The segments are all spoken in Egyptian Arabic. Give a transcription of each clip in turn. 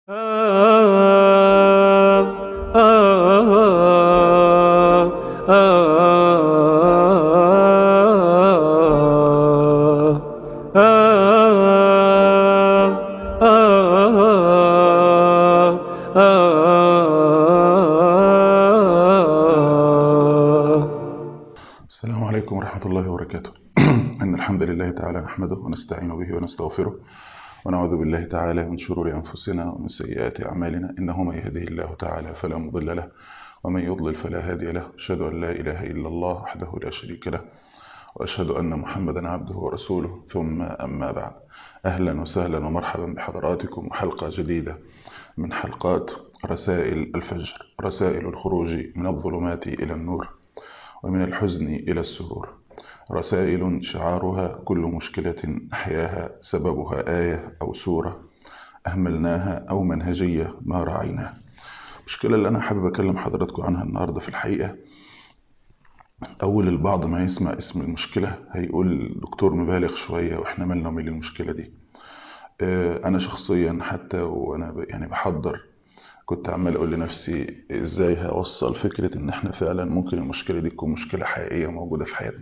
السلام عليكم ورحمة الله وبركاته إن الحمد لله تعالى نحمده ونستعين به ونستغفره ونعوذ بالله تعالى من شرور أنفسنا ومن سيئات أعمالنا إنه من يهده الله تعالى فلا مضل له ومن يضلل فلا هادي له أشهد أن لا إله إلا الله وحده لا شريك له وأشهد أن محمدا عبده ورسوله ثم أما بعد أهلا وسهلا ومرحبا بحضراتكم وحلقة جديدة من حلقات رسائل الفجر رسائل الخروج من الظلمات إلى النور ومن الحزن إلى السرور رسائل شعارها كل مشكلة أحياها سببها آية أو سورة أهملناها أو منهجية ما رعيناها المشكلة اللي أنا حابب أكلم حضراتكم عنها النهاردة في الحقيقة أول البعض ما يسمع اسم المشكلة هيقول دكتور مبالغ شوية وإحنا مالنا ومال المشكلة دي أنا شخصيا حتى وأنا يعني بحضر كنت عمال اقول لنفسي ازاي هوصل فكرة ان احنا فعلا ممكن المشكلة دي تكون مشكلة حقيقية موجودة في حياتنا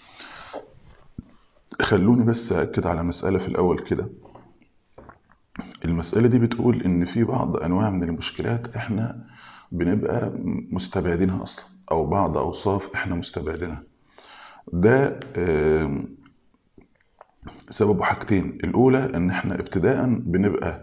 خلوني بس أأكد على مسألة في الأول كده المسألة دي بتقول إن في بعض أنواع من المشكلات إحنا بنبقى مستبعدينها أصلا أو بعض أوصاف إحنا مستبعدينها ده سببه حاجتين الأولى إن إحنا ابتداء بنبقى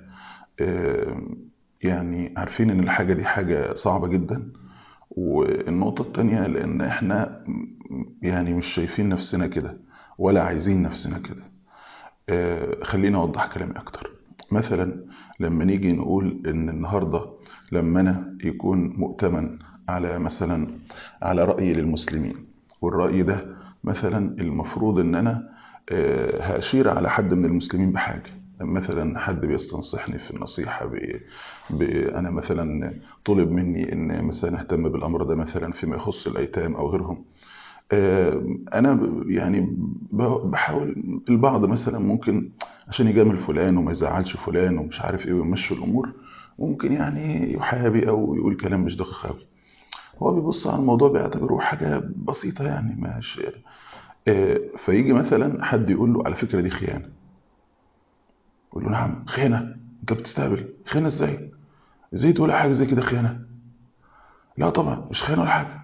يعني عارفين ان الحاجة دي حاجة صعبة جدا والنقطة التانية لان احنا يعني مش شايفين نفسنا كده ولا عايزين نفسنا كده خليني اوضح كلامي اكتر مثلا لما نيجي نقول ان النهاردة لما انا يكون مؤتمن على مثلا على رأي للمسلمين والرأي ده مثلا المفروض ان انا هأشير على حد من المسلمين بحاجة مثلا حد بيستنصحني في النصيحة ب... ب... أنا مثلا طلب مني إن مثلا أهتم بالأمر ده مثلا فيما يخص الأيتام أو غيرهم أنا يعني بحاول البعض مثلا ممكن عشان يجامل فلان وما يزعلش فلان ومش عارف إيه ويمشي الأمور ممكن يعني يحابي أو يقول كلام مش دقيق أوي هو بيبص على الموضوع بيعتبره حاجة بسيطة يعني مش فيجي مثلا حد يقول له على فكرة دي خيانة يقول له نعم خيانة انت بتستقبل خيانة ازاي ازاي تقول حاجة زي كده خيانة لا طبعا مش خيانة ولا حاجة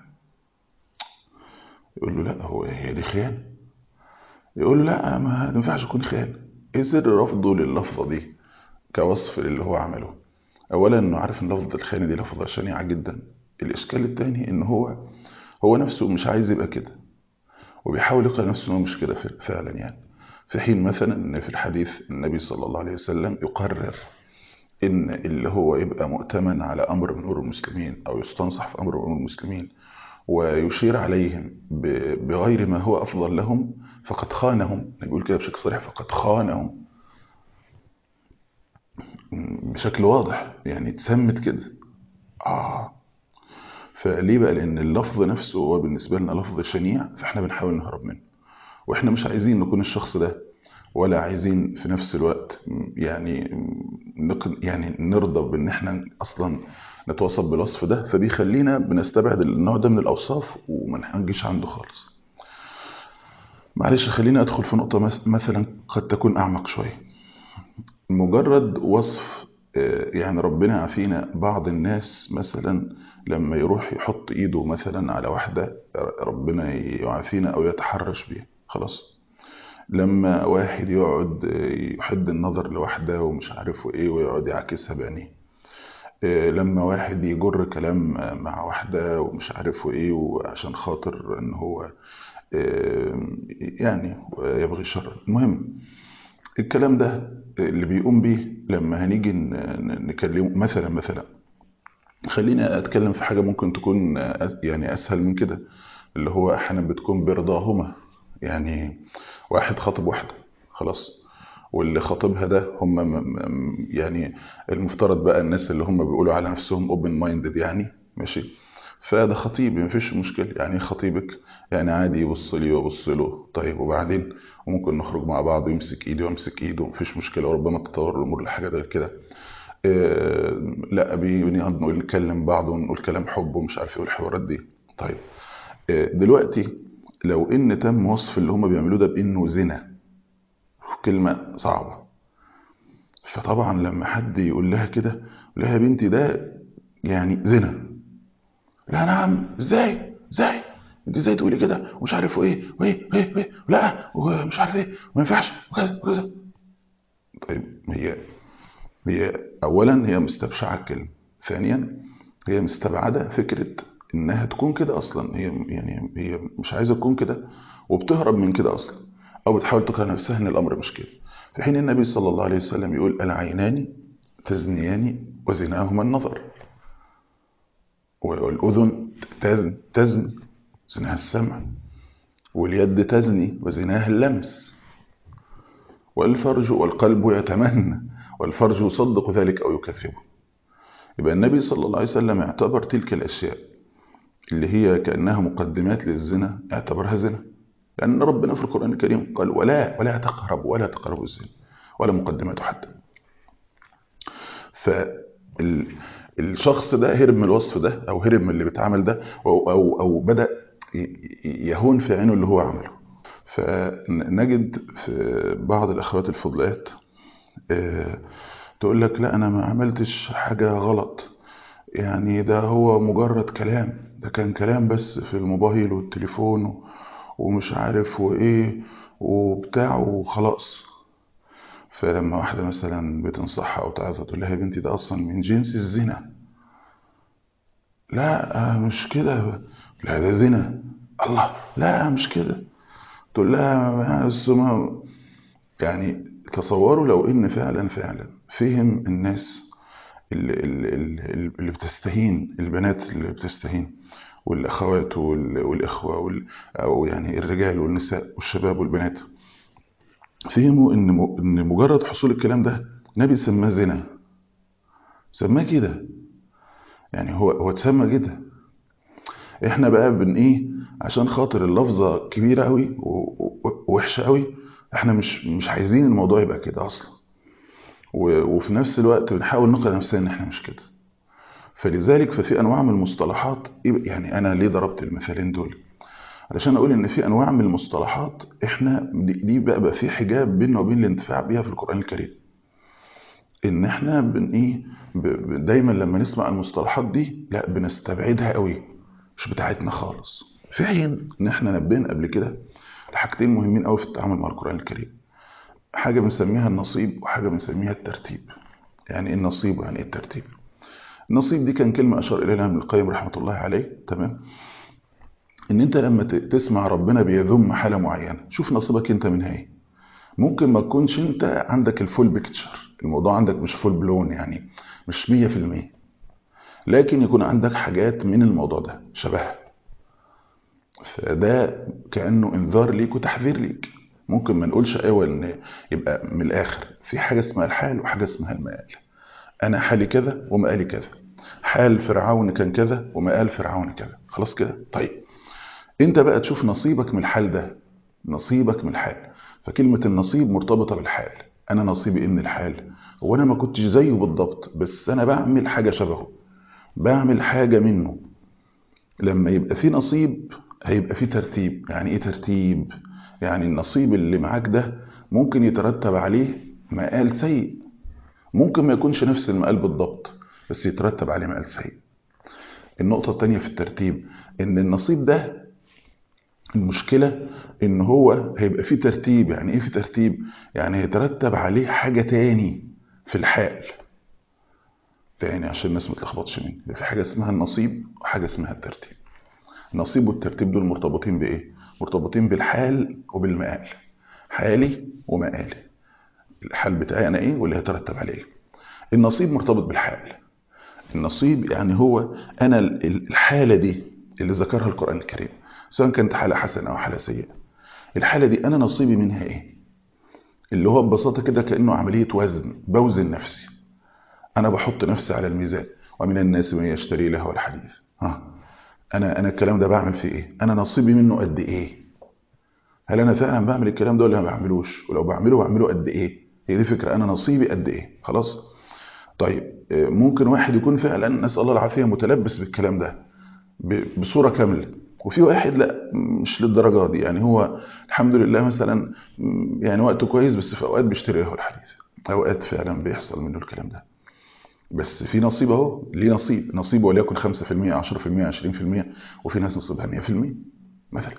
يقول له لا هو هي دي خيانة يقول له لا ما ينفعش تكون خيانة ايه سر رفضه لللفظة دي كوصف للي هو عمله اولا انه عارف ان لفظة الخيانة دي لفظة شنيعة جدا الاشكال التاني ان هو هو نفسه مش عايز يبقى كده وبيحاول يقنع نفسه انه مش كده فعلا يعني في حين مثلا ان في الحديث النبي صلى الله عليه وسلم يقرر ان اللي هو يبقى مؤتمن على امر من امور المسلمين او يستنصح في امر من امور المسلمين ويشير عليهم بغير ما هو افضل لهم فقد خانهم بيقول كده بشكل صريح فقد خانهم بشكل واضح يعني اتسمت كده اه فليه بقى لان اللفظ نفسه هو بالنسبه لنا لفظ شنيع فاحنا بنحاول نهرب منه واحنا مش عايزين نكون الشخص ده ولا عايزين في نفس الوقت يعني يعني نرضى بان احنا اصلا نتوصف بالوصف ده فبيخلينا بنستبعد النوع ده من الاوصاف وما نجيش عنده خالص معلش خليني ادخل في نقطه مثلا قد تكون اعمق شويه مجرد وصف يعني ربنا يعافينا بعض الناس مثلا لما يروح يحط ايده مثلا على واحده ربنا يعافينا او يتحرش بيها خلاص لما واحد يقعد يحد النظر لواحدة ومش عارف ايه ويقعد يعكسها بعينيه لما واحد يجر كلام مع واحدة ومش عارف ايه وعشان خاطر ان هو يعني يبغي الشر المهم الكلام ده اللي بيقوم بيه لما هنيجي نكلمه مثلا مثلا خليني اتكلم في حاجة ممكن تكون يعني اسهل من كده اللي هو احيانا بتكون برضاهما يعني واحد خاطب واحدة خلاص واللي خاطبها ده هم يعني المفترض بقى الناس اللي هم بيقولوا على نفسهم اوبن مايندد يعني ماشي فده خطيبي مفيش مشكلة يعني خطيبك يعني عادي يبص لي وابص له طيب وبعدين وممكن نخرج مع بعض ويمسك ايدي وامسك ايده مفيش مشكلة وربما تطور الامور لحاجة زي كده لا بنقعد نقول نكلم بعض ونقول كلام حب ومش عارف ايه والحوارات دي طيب آه، دلوقتي لو ان تم وصف اللي هم بيعملوه ده بانه زنا كلمه صعبه فطبعا لما حد يقول لها كده يقول لها يا بنتي ده يعني زنا لا نعم ازاي ازاي انت ازاي تقولي كده ومش عارف ايه وايه وايه وايه لا ومش عارف ايه وما ينفعش وكذا وكذا طيب هي هي اولا هي مستبشعه الكلمه ثانيا هي مستبعده فكره انها تكون كده اصلا هي يعني هي مش عايزه تكون كده وبتهرب من كده اصلا او بتحاول تقنع نفسها ان الامر مش كده في حين النبي صلى الله عليه وسلم يقول العينان تزنيان وزناهما النظر والأذن تزن, تزن زناها السمع واليد تزني وزناها اللمس والفرج والقلب يتمنى والفرج يصدق ذلك أو يكذبه يبقى النبي صلى الله عليه وسلم اعتبر تلك الأشياء اللي هي كأنها مقدمات للزنا اعتبرها زنا لأن ربنا في القرآن الكريم قال ولا ولا تقرب ولا تقربوا الزنا ولا مقدماته حتى فالشخص ده هرب من الوصف ده أو هرب من اللي بيتعمل ده أو, أو, أو بدأ يهون في عينه اللي هو عمله فنجد في بعض الأخوات الفضلات تقول لك لا أنا ما عملتش حاجة غلط يعني ده هو مجرد كلام ده كان كلام بس في الموبايل والتليفون ومش عارف وايه وبتاع وخلاص فلما واحدة مثلا بتنصحها أو تعظها تقول لها يا بنتي ده أصلا من جنس الزنا لا مش كده لا ده زنا الله لا مش كده تقول لها بس ما يعني تصوروا لو إن فعلا فعلا فهم الناس اللي, اللي, اللي بتستهين البنات اللي بتستهين والأخوات والإخوة وال أو يعني الرجال والنساء والشباب والبنات فهموا إن إن مجرد حصول الكلام ده النبي سماه زنا سماه كده يعني هو هو اتسمى كده احنا بقى بن ايه عشان خاطر اللفظه كبيره قوي ووحشه قوي احنا مش مش عايزين الموضوع يبقى كده اصلا وفي نفس الوقت بنحاول نقنع نفسنا ان احنا مش كده فلذلك ففي انواع من المصطلحات يعني انا ليه ضربت المثالين دول علشان اقول ان في انواع من المصطلحات احنا دي, دي بقى, بقى في حجاب بيننا وبين الانتفاع بيها في القران الكريم ان احنا بن ايه دايما لما نسمع المصطلحات دي لا بنستبعدها قوي مش بتاعتنا خالص في حين ان احنا نبهنا قبل كده لحاجتين مهمين قوي في التعامل مع القران الكريم حاجه بنسميها النصيب وحاجه بنسميها الترتيب يعني ايه النصيب ويعني ايه الترتيب النصيب دي كان كلمة أشار إليها ابن القيم رحمة الله عليه تمام إن أنت لما تسمع ربنا بيذم حالة معينة شوف نصيبك أنت منها إيه ممكن ما تكونش أنت عندك الفول بيكتشر الموضوع عندك مش فول بلون يعني مش مية في المية لكن يكون عندك حاجات من الموضوع ده شبهها فده كأنه انذار ليك وتحذير ليك ممكن ما نقولش ايوه ان يبقى من الاخر في حاجه اسمها الحال وحاجه اسمها المآل انا حالي كذا ومآلي كذا حال فرعون كان كذا ومآل فرعون كذا خلاص كده طيب انت بقى تشوف نصيبك من الحال ده نصيبك من الحال فكلمة النصيب مرتبطة بالحال انا نصيبي ايه من الحال هو انا ما كنتش زيه بالضبط بس انا بعمل حاجة شبهه بعمل حاجة منه لما يبقى في نصيب هيبقى في ترتيب يعني ايه ترتيب يعني النصيب اللي معاك ده ممكن يترتب عليه مآل سيء ممكن ما يكونش نفس المقال بالضبط بس يترتب عليه مقال سيء النقطة التانية في الترتيب ان النصيب ده المشكلة ان هو هيبقى فيه ترتيب يعني ايه في ترتيب يعني هيترتب عليه حاجة تاني في الحال تاني عشان الناس ما تلخبطش مني في حاجة اسمها النصيب وحاجة اسمها الترتيب النصيب والترتيب دول مرتبطين بايه مرتبطين بالحال وبالمقال حالي ومقالي الحال بتاعي انا ايه واللي هيترتب عليه النصيب مرتبط بالحال النصيب يعني هو انا الحاله دي اللي ذكرها القران الكريم سواء كانت حاله حسنه او حاله سيئه الحاله دي انا نصيبي منها ايه اللي هو ببساطه كده كانه عمليه وزن بوزن نفسي انا بحط نفسي على الميزان ومن الناس من يشتري له الحديث ها انا انا الكلام ده بعمل فيه ايه انا نصيبي منه قد ايه هل انا فعلا بعمل الكلام ده ولا ما بعملوش ولو بعمله بعمله قد ايه هي دي فكره انا نصيبي قد ايه خلاص طيب ممكن واحد يكون فعلا نسال الله العافيه متلبس بالكلام ده بصوره كامله وفي واحد لا مش للدرجه دي يعني هو الحمد لله مثلا يعني وقته كويس بس في اوقات بيشتري له الحديث اوقات فعلا بيحصل منه الكلام ده بس في نصيب اهو ليه نصيب نصيبه وليكن 5% 10% 20% وفي ناس نصيبها 100% مثلا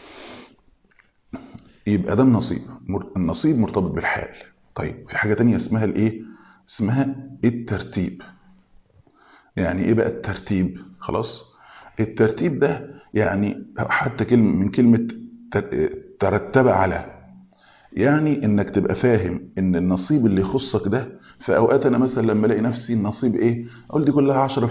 يبقى ده النصيب النصيب مرتبط بالحال طيب في حاجه تانية اسمها الايه اسمها الترتيب يعني ايه بقى الترتيب خلاص الترتيب ده يعني حتى كلمه من كلمه ترتب على يعني انك تبقى فاهم ان النصيب اللي يخصك ده في اوقات انا مثلا لما الاقي نفسي النصيب ايه اقول دي كلها 10%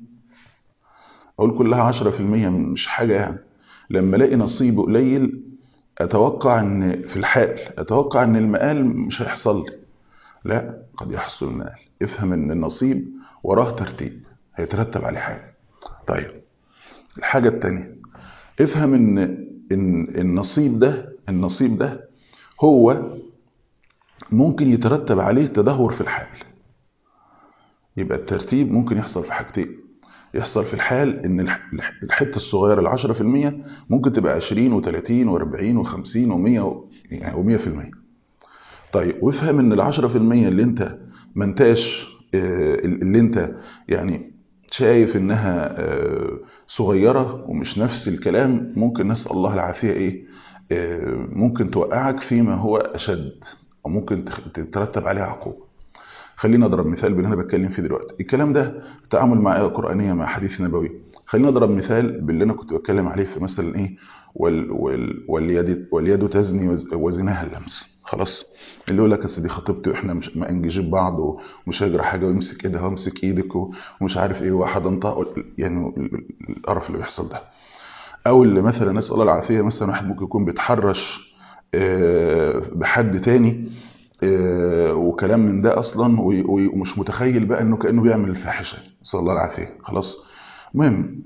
اقول كلها 10% مش حاجه يعني لما الاقي نصيب قليل اتوقع ان في الحال اتوقع ان المقال مش هيحصل لي لا قد يحصل المقال افهم ان النصيب وراه ترتيب هيترتب عليه حاجه طيب الحاجه الثانيه افهم ان ان النصيب ده النصيب ده هو ممكن يترتب عليه تدهور في الحال يبقى الترتيب ممكن يحصل في حاجتين يحصل في الحال ان الحته الصغيره العشرة في المية ممكن تبقى 20 و30 و40 و50 و100 يعني و100% طيب وافهم ان العشرة في المية اللي انت ما انتاش اللي انت يعني شايف انها صغيرة ومش نفس الكلام ممكن نسأل الله العافية ايه ممكن توقعك فيما هو اشد وممكن تترتب عليها عقوبة خلينا اضرب مثال باللي انا بتكلم فيه دلوقتي الكلام ده تعامل مع ايه قرانيه مع حديث نبوي خلينا اضرب مثال باللي انا كنت بتكلم عليه في مثلا ايه وال وال واليد واليد تزني وزناها اللمس خلاص اللي يقول لك اصل دي خطيبتي واحنا مش ما انجيب بعض ومش هيجرى حاجه ويمسك ايدها ويمسك ايدك ومش عارف ايه واحد انطق يعني القرف اللي بيحصل ده او اللي مثلا نسال الله العافيه مثلا واحد ممكن يكون بيتحرش بحد تاني وكلام من ده اصلا ومش متخيل بقى انه كانه بيعمل الفاحشه نسال الله العافيه خلاص المهم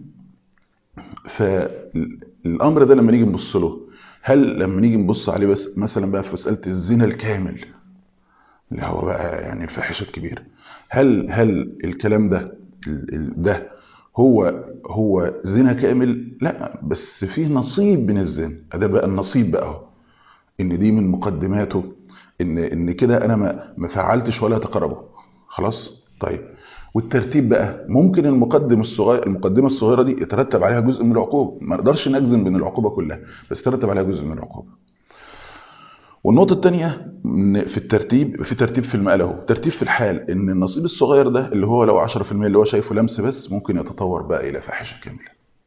فالامر ده لما نيجي نبص له هل لما نيجي نبص عليه بس مثلا بقى في مساله الزنا الكامل اللي هو بقى يعني الفاحشه الكبيره هل هل الكلام ده ده هو هو زنا كامل لا بس فيه نصيب من الزنا ده بقى النصيب بقى اهو ان دي من مقدماته ان ان كده انا ما ما فعلتش ولا تقربه خلاص طيب والترتيب بقى ممكن المقدم الصغير المقدمه الصغيره دي يترتب عليها جزء من العقوبه ما نقدرش نجزم بين العقوبه كلها بس يترتب عليها جزء من العقوبه والنقطة الثانية في الترتيب في ترتيب في المقال اهو ترتيب في الحال ان النصيب الصغير ده اللي هو لو 10% اللي هو شايفه لمس بس ممكن يتطور بقى الى فاحشة كاملة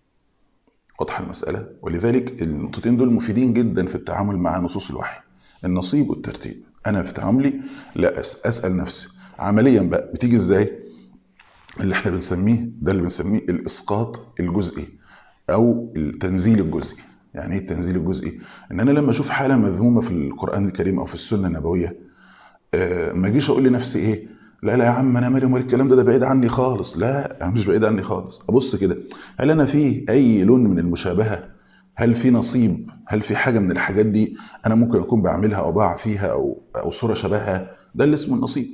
واضحة المسألة ولذلك النقطتين دول مفيدين جدا في التعامل مع نصوص الوحي النصيب والترتيب انا في تعاملي لا اسال نفسي عمليا بقى بتيجي ازاي اللي احنا بنسميه ده اللي بنسميه الاسقاط الجزئي او التنزيل الجزئي يعني ايه التنزيل الجزئي ان انا لما اشوف حاله مذمومه في القران الكريم او في السنه النبويه آه ما اجيش اقول لنفسي ايه لا لا يا عم انا مالي ومال الكلام ده ده بعيد عني خالص لا انا مش بعيد عني خالص ابص كده هل انا في اي لون من المشابهه هل في نصيب هل في حاجه من الحاجات دي انا ممكن اكون بعملها او بقع فيها او او صوره شبهها ده اللي اسمه النصيب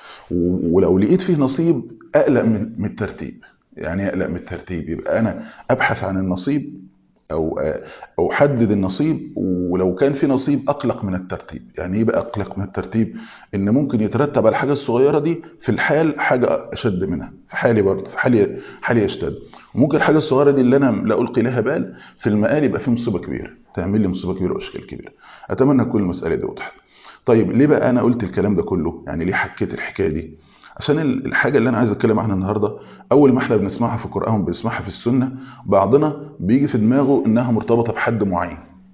ولو لقيت فيه نصيب اقلق من من الترتيب يعني اقلق من الترتيب يبقى انا ابحث عن النصيب او او حدد النصيب ولو كان في نصيب اقلق من الترتيب يعني ايه بقى اقلق من الترتيب ان ممكن يترتب على الحاجه الصغيره دي في الحال حاجه اشد منها في حالي برضه في حالي حالي يشتد وممكن الحاجه الصغيره دي اللي انا لا القي لها بال في المقال يبقى في مصيبه كبيره تعمل لي مصيبه كبيره واشكال كبيره اتمنى تكون المساله دي وضحت طيب ليه بقى انا قلت الكلام ده كله يعني ليه حكيت الحكايه دي عشان الحاجة اللي أنا عايز أتكلم عنها النهاردة أول ما إحنا بنسمعها في القرآن وبنسمعها في السنة بعضنا بيجي في دماغه إنها مرتبطة بحد معين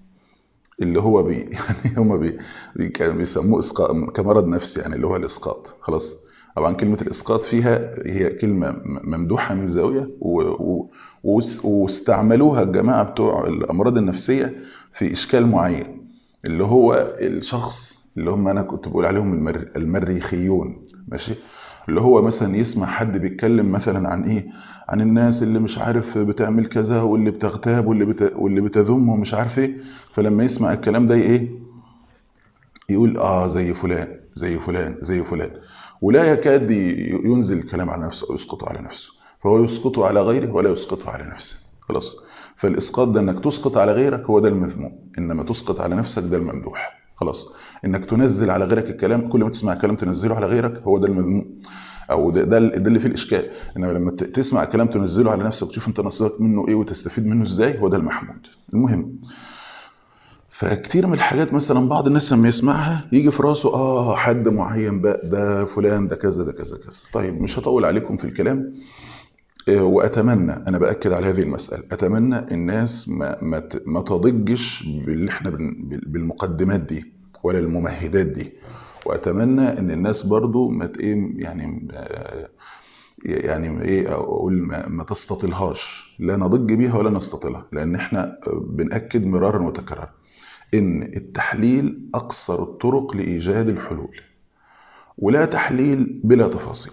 اللي هو بي يعني هما بي كانوا بيسموه إسقاط كمرض نفسي يعني اللي هو الإسقاط خلاص طبعا كلمة الإسقاط فيها هي كلمة ممدوحة من زاوية و... و... واستعملوها الجماعة بتوع الأمراض النفسية في إشكال معين اللي هو الشخص اللي هم أنا كنت بقول عليهم المر... المريخيون ماشي اللي هو مثلا يسمع حد بيتكلم مثلا عن ايه عن الناس اللي مش عارف بتعمل كذا واللي بتغتاب واللي بت... واللي بتذم ومش عارف ايه فلما يسمع الكلام ده ايه يقول اه زي فلان زي فلان زي فلان ولا يكاد ي- ينزل الكلام على نفسه او يسقطه على نفسه فهو يسقطه على غيره ولا يسقطه على نفسه خلاص فالاسقاط ده انك تسقط على غيرك هو ده المذموم انما تسقط على نفسك ده الممدوح خلاص انك تنزل على غيرك الكلام كل ما تسمع كلام تنزله على غيرك هو ده المذموم او ده ده, ده اللي فيه الاشكال انما لما ت- تسمع كلام تنزله على نفسك وتشوف انت نصيبك منه ايه وتستفيد منه ازاي هو ده المحمود المهم فكتير من الحاجات مثلا بعض الناس لما يسمعها يجي في راسه اه حد معين بقى ده فلان ده كذا ده كذا كذا طيب مش هطول عليكم في الكلام آه، واتمنى انا باكد على هذه المساله اتمنى الناس ما ما ت- ما تضجش باللي احنا بن- بال- بالمقدمات دي ولا الممهدات دي واتمنى ان الناس برضو ما ت- ايه يعني آه، يعني ايه اقول ما, ما تستطيلهاش لا نضج بيها ولا نستطيلها لان احنا بناكد مرارا وتكرارا ان التحليل اقصر الطرق لايجاد الحلول ولا تحليل بلا تفاصيل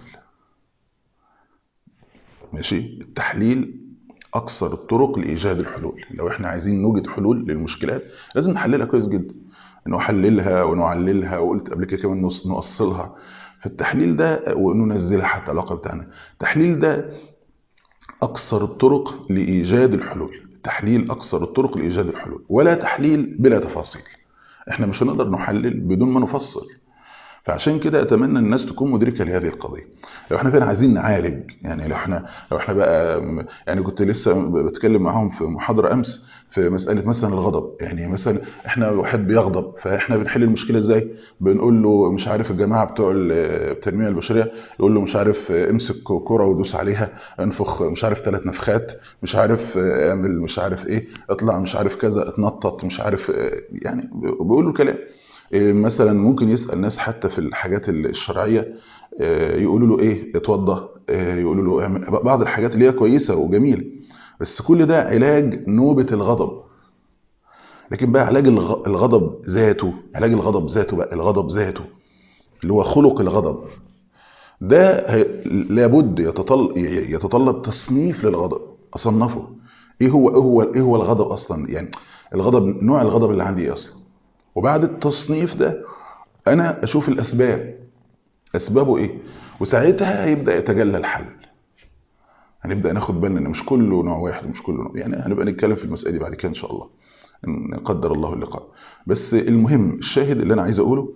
ماشي التحليل اقصر الطرق لايجاد الحلول لو احنا عايزين نوجد حلول للمشكلات لازم نحللها كويس جدا نحللها ونعللها وقلت قبل كده كمان نص- نؤصلها فالتحليل ده وننزلها حتى العلاقه بتاعنا التحليل ده اقصر الطرق لايجاد الحلول التحليل اقصر الطرق لايجاد الحلول ولا تحليل بلا تفاصيل احنا مش هنقدر نحلل بدون ما نفصل فعشان كده اتمنى الناس تكون مدركه لهذه القضيه لو احنا فعلا عايزين نعالج يعني لو احنا لو احنا بقى يعني كنت لسه بتكلم معاهم في محاضره امس في مساله مثلا الغضب يعني مثلا احنا واحد بيغضب فاحنا بنحل المشكله ازاي بنقول له مش عارف الجماعه بتوع ال- التنميه البشريه يقول له مش عارف امسك كره ودوس عليها انفخ مش عارف ثلاث نفخات مش عارف اعمل مش عارف ايه اطلع مش عارف كذا اتنطط مش عارف يعني بيقول له كلام إيه مثلا ممكن يسأل ناس حتى في الحاجات الشرعية إيه يقولوا له ايه اتوضى إيه يقولوا له اعمل بعض الحاجات اللي هي كويسة وجميلة بس كل ده علاج نوبة الغضب لكن بقى علاج الغ- الغضب ذاته علاج الغضب ذاته بقى الغضب ذاته اللي هو خلق الغضب ده هي- لابد يتطلب يتطلب تصنيف للغضب اصنفه ايه هو ايه هو ايه هو الغضب اصلا يعني الغضب نوع الغضب اللي عندي ايه اصلا وبعد التصنيف ده انا اشوف الاسباب اسبابه ايه وساعتها هيبدا يتجلى الحل هنبدا ناخد بالنا ان مش كله نوع واحد ومش كله نوع يعني هنبقى نتكلم في المساله دي بعد كده ان شاء الله ان قدر الله اللقاء بس المهم الشاهد اللي انا عايز اقوله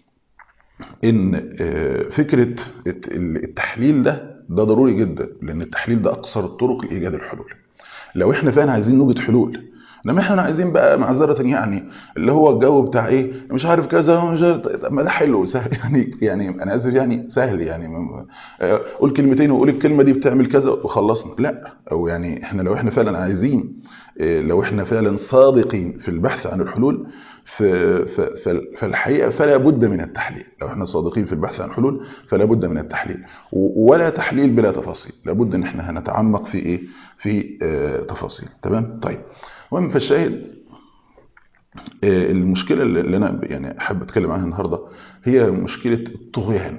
ان آه، فكره الت- التحليل ده ده ضروري جدا لان التحليل ده اقصر الطرق لايجاد الحلول لو احنا فعلا عايزين نوجد حلول انما احنا عايزين بقى معذره يعني اللي هو الجو بتاع ايه مش عارف كذا مش عارف طب ما ده حلو سهل يعني يعني انا اسف يعني سهل يعني م- آه، قول كلمتين وقول الكلمه دي بتعمل كذا وخلصنا لا او يعني احنا لو احنا فعلا عايزين آه، لو احنا فعلا صادقين في البحث عن الحلول ف- ف- ف- فالحقيقه فلا بد من التحليل لو احنا صادقين في البحث عن حلول فلا بد من التحليل و- ولا تحليل بلا تفاصيل لابد ان احنا هنتعمق في ايه في آه، تفاصيل تمام طيب المهم فالشاهد آه، المشكله اللي اللي انا يعني حابب اتكلم عنها النهارده هي مشكله الطغيان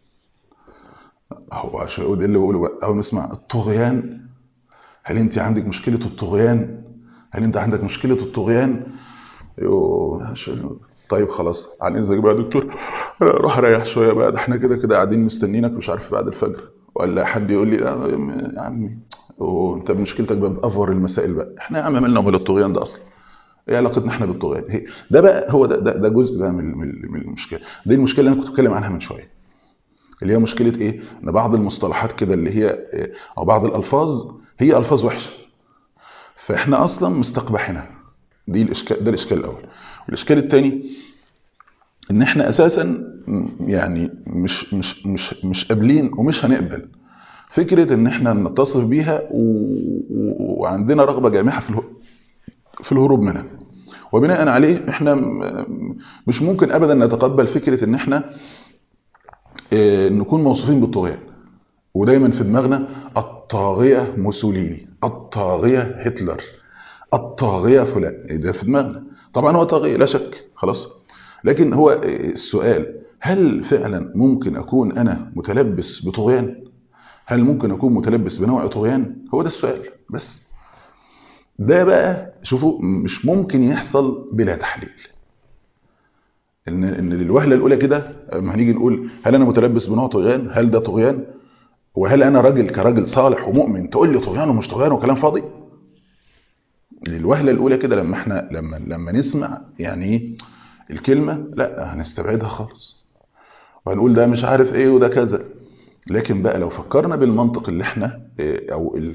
هو عشان ده اللي بقوله بقى اول ما اسمع الطغيان هل انت عندك مشكله الطغيان هل انت عندك مشكله الطغيان يوه عشان- طيب خلاص على اذنك بقى يا دكتور أنا اروح اريح شويه بقى ده احنا كده كده قاعدين مستنينك مش عارف بعد الفجر ولا حد يقول لي لا يا عمي أوه، انت مشكلتك بقى بافور المسائل بقى احنا يا عم مالنا ومال الطغيان ده اصلا ايه علاقتنا احنا بالطغيان هي- ده بقى هو ده ده, ده جزء بقى من من من المشكله دي المشكله اللي انا كنت بتكلم عنها من شويه اللي هي مشكله ايه ان بعض المصطلحات كده اللي هي إيه، او بعض الالفاظ هي الفاظ وحشه فاحنا اصلا مستقبحينها دي الاشكال ده الاشكال الاول والاشكال الثاني ان احنا اساسا م- يعني مش مش مش مش قابلين ومش هنقبل فكره ان احنا نتصف بيها و... و... وعندنا رغبه جامحه في اله... في الهروب منها وبناء عليه احنا م- مش ممكن ابدا نتقبل فكره ان احنا آه، نكون موصوفين بالطغيان ودايما في دماغنا الطاغيه موسوليني الطاغيه هتلر الطاغيه فلان ده في دماغنا طبعا هو طاغيه لا شك خلاص لكن هو السؤال هل فعلا ممكن اكون انا متلبس بطغيان هل ممكن اكون متلبس بنوع طغيان هو ده السؤال بس ده بقى شوفوا مش ممكن يحصل بلا تحليل ان ان الوهله الاولى كده لما هنيجي نقول هل انا متلبس بنوع طغيان هل ده طغيان وهل انا راجل كراجل صالح ومؤمن تقول لي طغيان ومش طغيان وكلام فاضي الوهله الاولى كده لما احنا لما لما نسمع يعني ايه الكلمه لا هنستبعدها خالص وهنقول ده مش عارف ايه وده كذا لكن بقى لو فكرنا بالمنطق اللي احنا إيه، او ال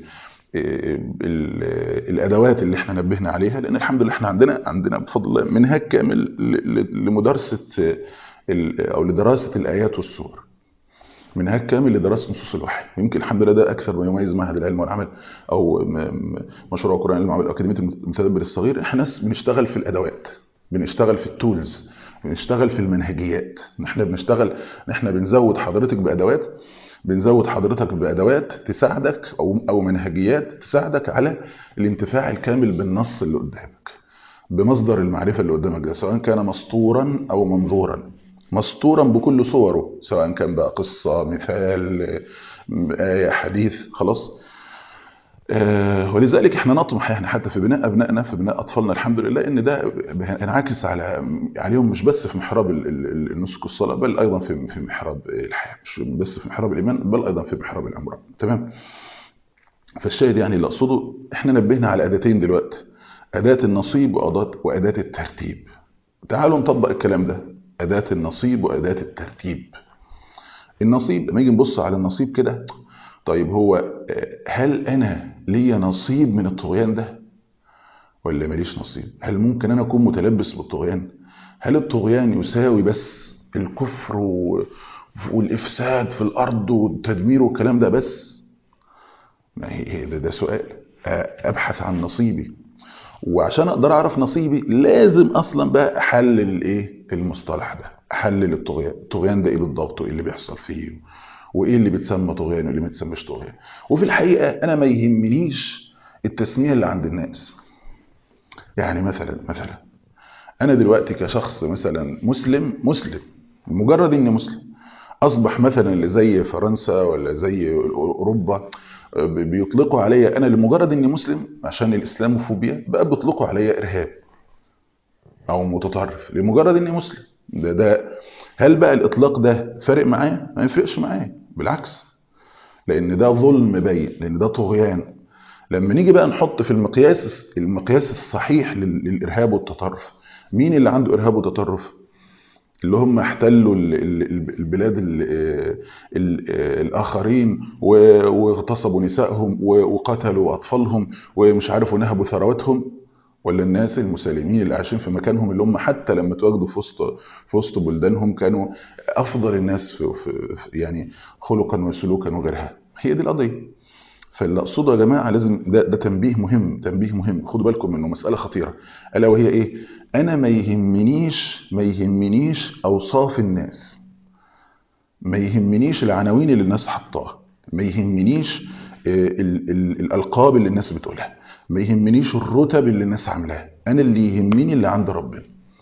ال- الادوات اللي احنا نبهنا عليها لان الحمد لله احنا عندنا عندنا بفضل الله منهج كامل ل- ل- لمدارسه ال- او لدراسه الايات والسور منهج كامل لدراسه نصوص الوحي يمكن الحمد لله ده اكثر ما يميز معهد العلم والعمل او م- م- مشروع قران العلم والعمل اكاديميه المتدبر الصغير احنا ناس بنشتغل في الادوات بنشتغل في التولز بنشتغل في المنهجيات احنا بنشتغل احنا بنزود حضرتك بادوات بنزود حضرتك بادوات تساعدك او او منهجيات تساعدك على الانتفاع الكامل بالنص اللي قدامك بمصدر المعرفه اللي قدامك ده سواء كان مسطورا او منظورا مسطورا بكل صوره سواء كان بقى قصه مثال ايه حديث خلاص آه، ولذلك احنا نطمح يعني حتى في بناء ابنائنا في بناء اطفالنا الحمد لله ان ده ينعكس على عليهم مش بس في محراب ال- ال- النسك والصلاه بل ايضا في في محراب الحياه مش بس في محراب الايمان بل ايضا في محراب الامراض تمام فالشاهد يعني اللي اقصده احنا نبهنا على اداتين دلوقتي اداه النصيب واداه واداه الترتيب تعالوا نطبق الكلام ده اداه النصيب واداه الترتيب النصيب لما نيجي نبص على النصيب كده طيب هو آه، هل انا ليا نصيب من الطغيان ده ولا ماليش نصيب هل ممكن انا اكون متلبس بالطغيان هل الطغيان يساوي بس الكفر و... والافساد في الارض والتدمير والكلام ده بس ما هي هي ده, ده سؤال آه، ابحث عن نصيبي وعشان اقدر اعرف نصيبي لازم اصلا بقى احلل الايه المصطلح ده احلل الطغيان الطغيان ده ايه بالضبط وايه اللي بيحصل فيه وايه اللي بيتسمى طغيان وايه اللي ما يتسمىش طغيان وفي الحقيقه انا ما يهمنيش التسميه اللي عند الناس يعني مثلا مثلا انا دلوقتي كشخص مثلا مسلم مسلم مجرد اني مسلم اصبح مثلا اللي زي فرنسا ولا زي اوروبا بيطلقوا عليا انا لمجرد اني مسلم عشان الاسلاموفوبيا بقى بيطلقوا عليا ارهاب او متطرف لمجرد اني مسلم ده ده هل بقى الاطلاق ده فارق معايا ما يفرقش معايا بالعكس لان ده ظلم باين لان ده طغيان لما نيجي بقى نحط في المقياس المقياس الصحيح لل- للارهاب والتطرف مين اللي عنده ارهاب وتطرف اللي هم احتلوا ال- ال- البلاد ال ال الاخرين و- واغتصبوا نسائهم و- وقتلوا اطفالهم ومش عارف ونهبوا ثرواتهم ولا الناس المسالمين اللي عايشين في مكانهم اللي هم حتى لما تواجدوا في وسط في وسط بلدانهم كانوا افضل الناس في في في- يعني خلقا وسلوكا وغيرها هي دي القضيه فاللي اقصده يا جماعه لازم ده, ده تنبيه مهم تنبيه مهم خدوا بالكم منه مساله خطيره الا وهي ايه انا ما يهمنيش ما يهمنيش اوصاف الناس ما يهمنيش العناوين اللي الناس حطاها ما يهمنيش آه، ال- ال- الالقاب اللي الناس بتقولها ما يهمنيش الرتب اللي الناس عاملاها انا اللي يهمني اللي عند ربنا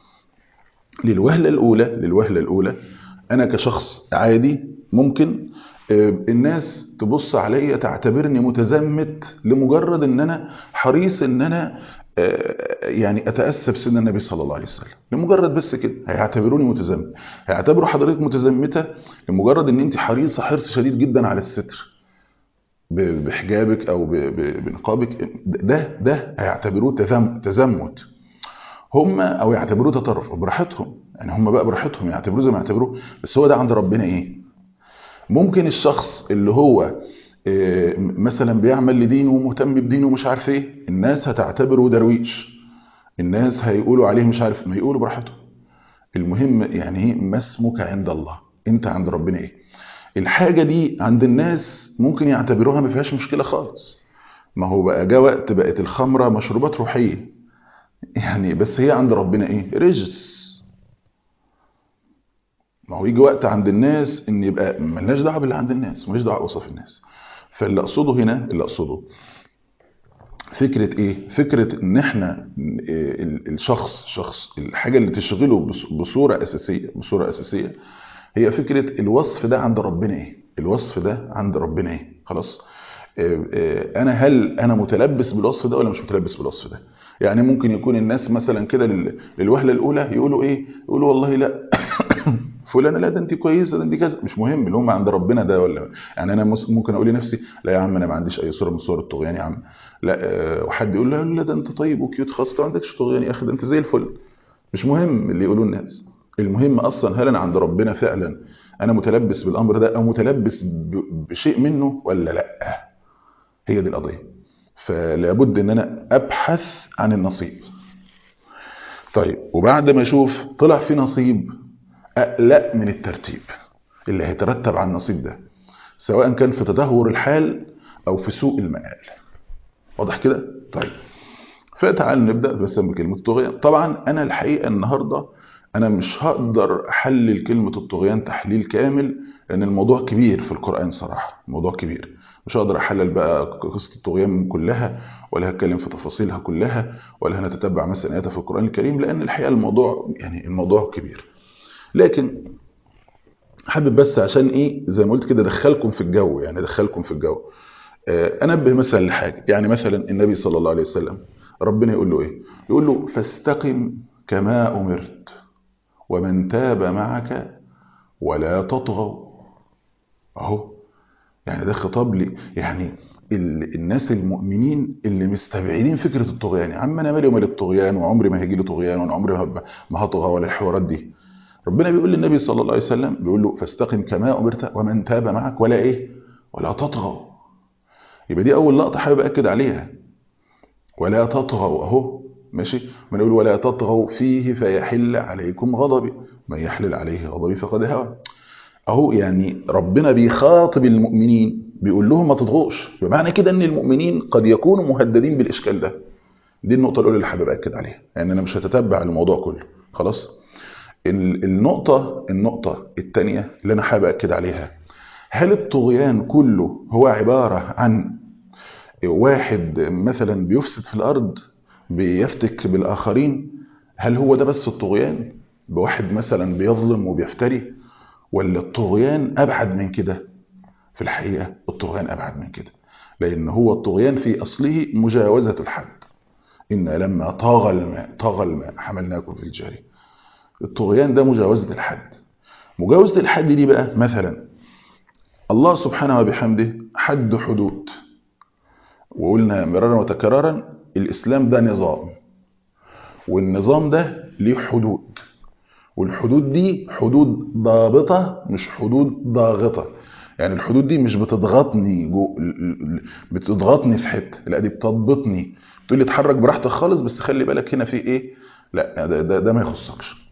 للوهله الاولى للوهله الاولى انا كشخص عادي ممكن آه، الناس تبص عليا تعتبرني متزمت لمجرد ان انا حريص ان انا آه، يعني اتاسى بسن النبي صلى الله عليه وسلم لمجرد بس كده هيعتبروني متزمت هيعتبروا حضرتك متزمته لمجرد ان انت حريصه حرص شديد جدا على الستر ب- بحجابك او ب- ب- بنقابك ده ده هيعتبروه تزم- تزمت هم او يعتبروه تطرف براحتهم يعني هم بقى براحتهم يعتبروه زي ما يعتبروه بس هو ده عند ربنا ايه ممكن الشخص اللي هو آه، مثلا بيعمل لدينه ومهتم بدينه ومش عارف ايه الناس هتعتبره درويش الناس هيقولوا عليه مش عارف ما يقولوا براحتهم المهم يعني ايه ما اسمك عند الله انت عند ربنا ايه الحاجة دي عند الناس ممكن يعتبروها ما فيهاش مشكلة خالص ما هو بقى جاء وقت بقت الخمرة مشروبات روحية يعني بس هي عند ربنا ايه رجس ما هو يجي وقت عند الناس ان يبقى ملناش دعوه باللي عند الناس مالناش دعوه بوصف الناس فاللي اقصده هنا اللي اقصده فكره ايه فكره ان احنا إيه، ال- الشخص شخص الحاجه اللي تشغله بص- بصوره اساسيه بصوره اساسيه هي فكره الوصف ده عند ربنا ايه الوصف ده عند ربنا ايه خلاص إيه، إيه، انا هل انا متلبس بالوصف ده ولا مش متلبس بالوصف ده يعني ممكن يكون الناس مثلا كده لل- للوهله الاولى يقولوا ايه يقولوا والله لا فلانه لا ده انت كويسه ده انت كذا مش مهم اللي هم عند ربنا ده ولا يعني انا مس- ممكن اقول لنفسي لا يا عم انا ما عنديش اي صوره من صور الطغيان يا عم لا آه، وحد يقول لا لا ده انت طيب وكيوت خالص أنت ما عندكش طغيان يا اخي ده انت زي الفل مش مهم اللي يقولوه الناس المهم اصلا هل انا عند ربنا فعلا انا متلبس بالامر ده او متلبس ب- بشيء منه ولا لا هي دي القضيه فلابد ان انا ابحث عن النصيب طيب وبعد ما اشوف طلع في نصيب اقلق من الترتيب اللي هيترتب على النصيب ده سواء كان في تدهور الحال او في سوء المآل واضح كده طيب فتعال نبدا بس بكلمه الطغيان طبعا انا الحقيقه النهارده انا مش هقدر احلل كلمه الطغيان تحليل كامل لان الموضوع كبير في القران صراحه الموضوع كبير مش هقدر احلل بقى قصه الطغيان كلها ولا هتكلم في تفاصيلها كلها ولا هنتتبع مثلا اياتها في القران الكريم لان الحقيقه الموضوع يعني الموضوع كبير لكن حابب بس عشان ايه زي ما قلت كده ادخلكم في الجو يعني ادخلكم في الجو آه، انبه مثلا لحاجه يعني مثلا النبي صلى الله عليه وسلم ربنا يقول له ايه يقول له فاستقم كما امرت ومن تاب معك ولا تطغوا اهو يعني ده خطاب لي يعني ال- الناس المؤمنين اللي مستبعدين فكره الطغيان يا عم انا مالي ومال الطغيان وعمري ما هيجي لي طغيان وانا عمري ما هب- ما هطغى ولا الحوارات دي ربنا بيقول للنبي صلى الله عليه وسلم بيقول له فاستقم كما امرت ومن تاب معك ولا ايه ولا تطغوا يبقى دي اول لقطه حابب اكد عليها ولا تطغوا اهو ماشي من يقول ولا تطغوا فيه فيحل عليكم غضبي من يحلل عليه غضبي فقد هوى اهو يعني ربنا بيخاطب المؤمنين بيقول لهم ما تطغوش بمعنى كده ان المؤمنين قد يكونوا مهددين بالاشكال ده دي النقطه الاولى اللي حابب اكد عليها يعني انا مش هتتبع الموضوع كله خلاص ال- النقطه النقطه الثانيه اللي انا حابب اكد عليها هل الطغيان كله هو عباره عن واحد مثلا بيفسد في الارض بيفتك بالاخرين هل هو ده بس الطغيان بواحد مثلا بيظلم وبيفتري ولا الطغيان ابعد من كده في الحقيقه الطغيان ابعد من كده لان هو الطغيان في اصله مجاوزه الحد ان لما طاغى الماء طاغى الماء حملناكم في الجاري الطغيان ده مجاوزه الحد مجاوزه الحد دي بقى مثلا الله سبحانه وبحمده حد حدود وقلنا مرارا وتكرارا الإسلام ده نظام والنظام ده ليه حدود والحدود دي حدود ضابطة مش حدود ضاغطة يعني الحدود دي مش بتضغطني جو بتضغطني في حته لا دي بتضبطني بتقول لي اتحرك براحتك خالص بس خلي بالك هنا في ايه لا ده, ده, ده ما يخصكش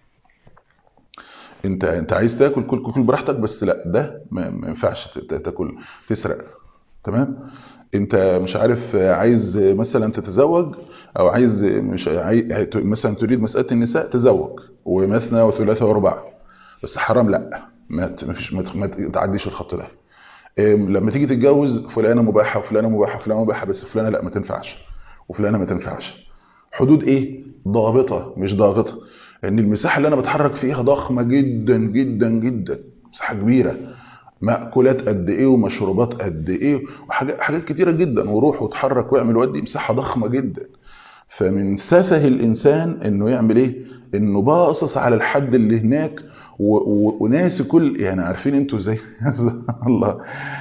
انت انت عايز تاكل كل كل براحتك بس لا ده ما, ما ينفعش تاكل تسرق تمام انت مش عارف عايز مثلا تتزوج او عايز مش عايز مثلا تريد مساله النساء تزوج ومثنى وثلاثه ورباع بس حرام لا ما فيش ما تعديش الخط ده لما تيجي تتجوز فلانه مباحه وفلانه مباحه وفلانه مباحه بس فلانه لا ما تنفعش وفلانه ما تنفعش حدود ايه ضابطه مش ضاغطه لان المساحه اللي انا بتحرك فيها ضخمه جدا جدا جدا مساحه كبيره مأكولات قد ايه ومشروبات قد ايه وحاجات حاجات كتيره جدا وروح وتحرك واعمل ودي مساحه ضخمه جدا فمن سفه الانسان انه يعمل ايه انه باصص على الحد اللي هناك وناسي كل يعني عارفين انتوا ازاي الله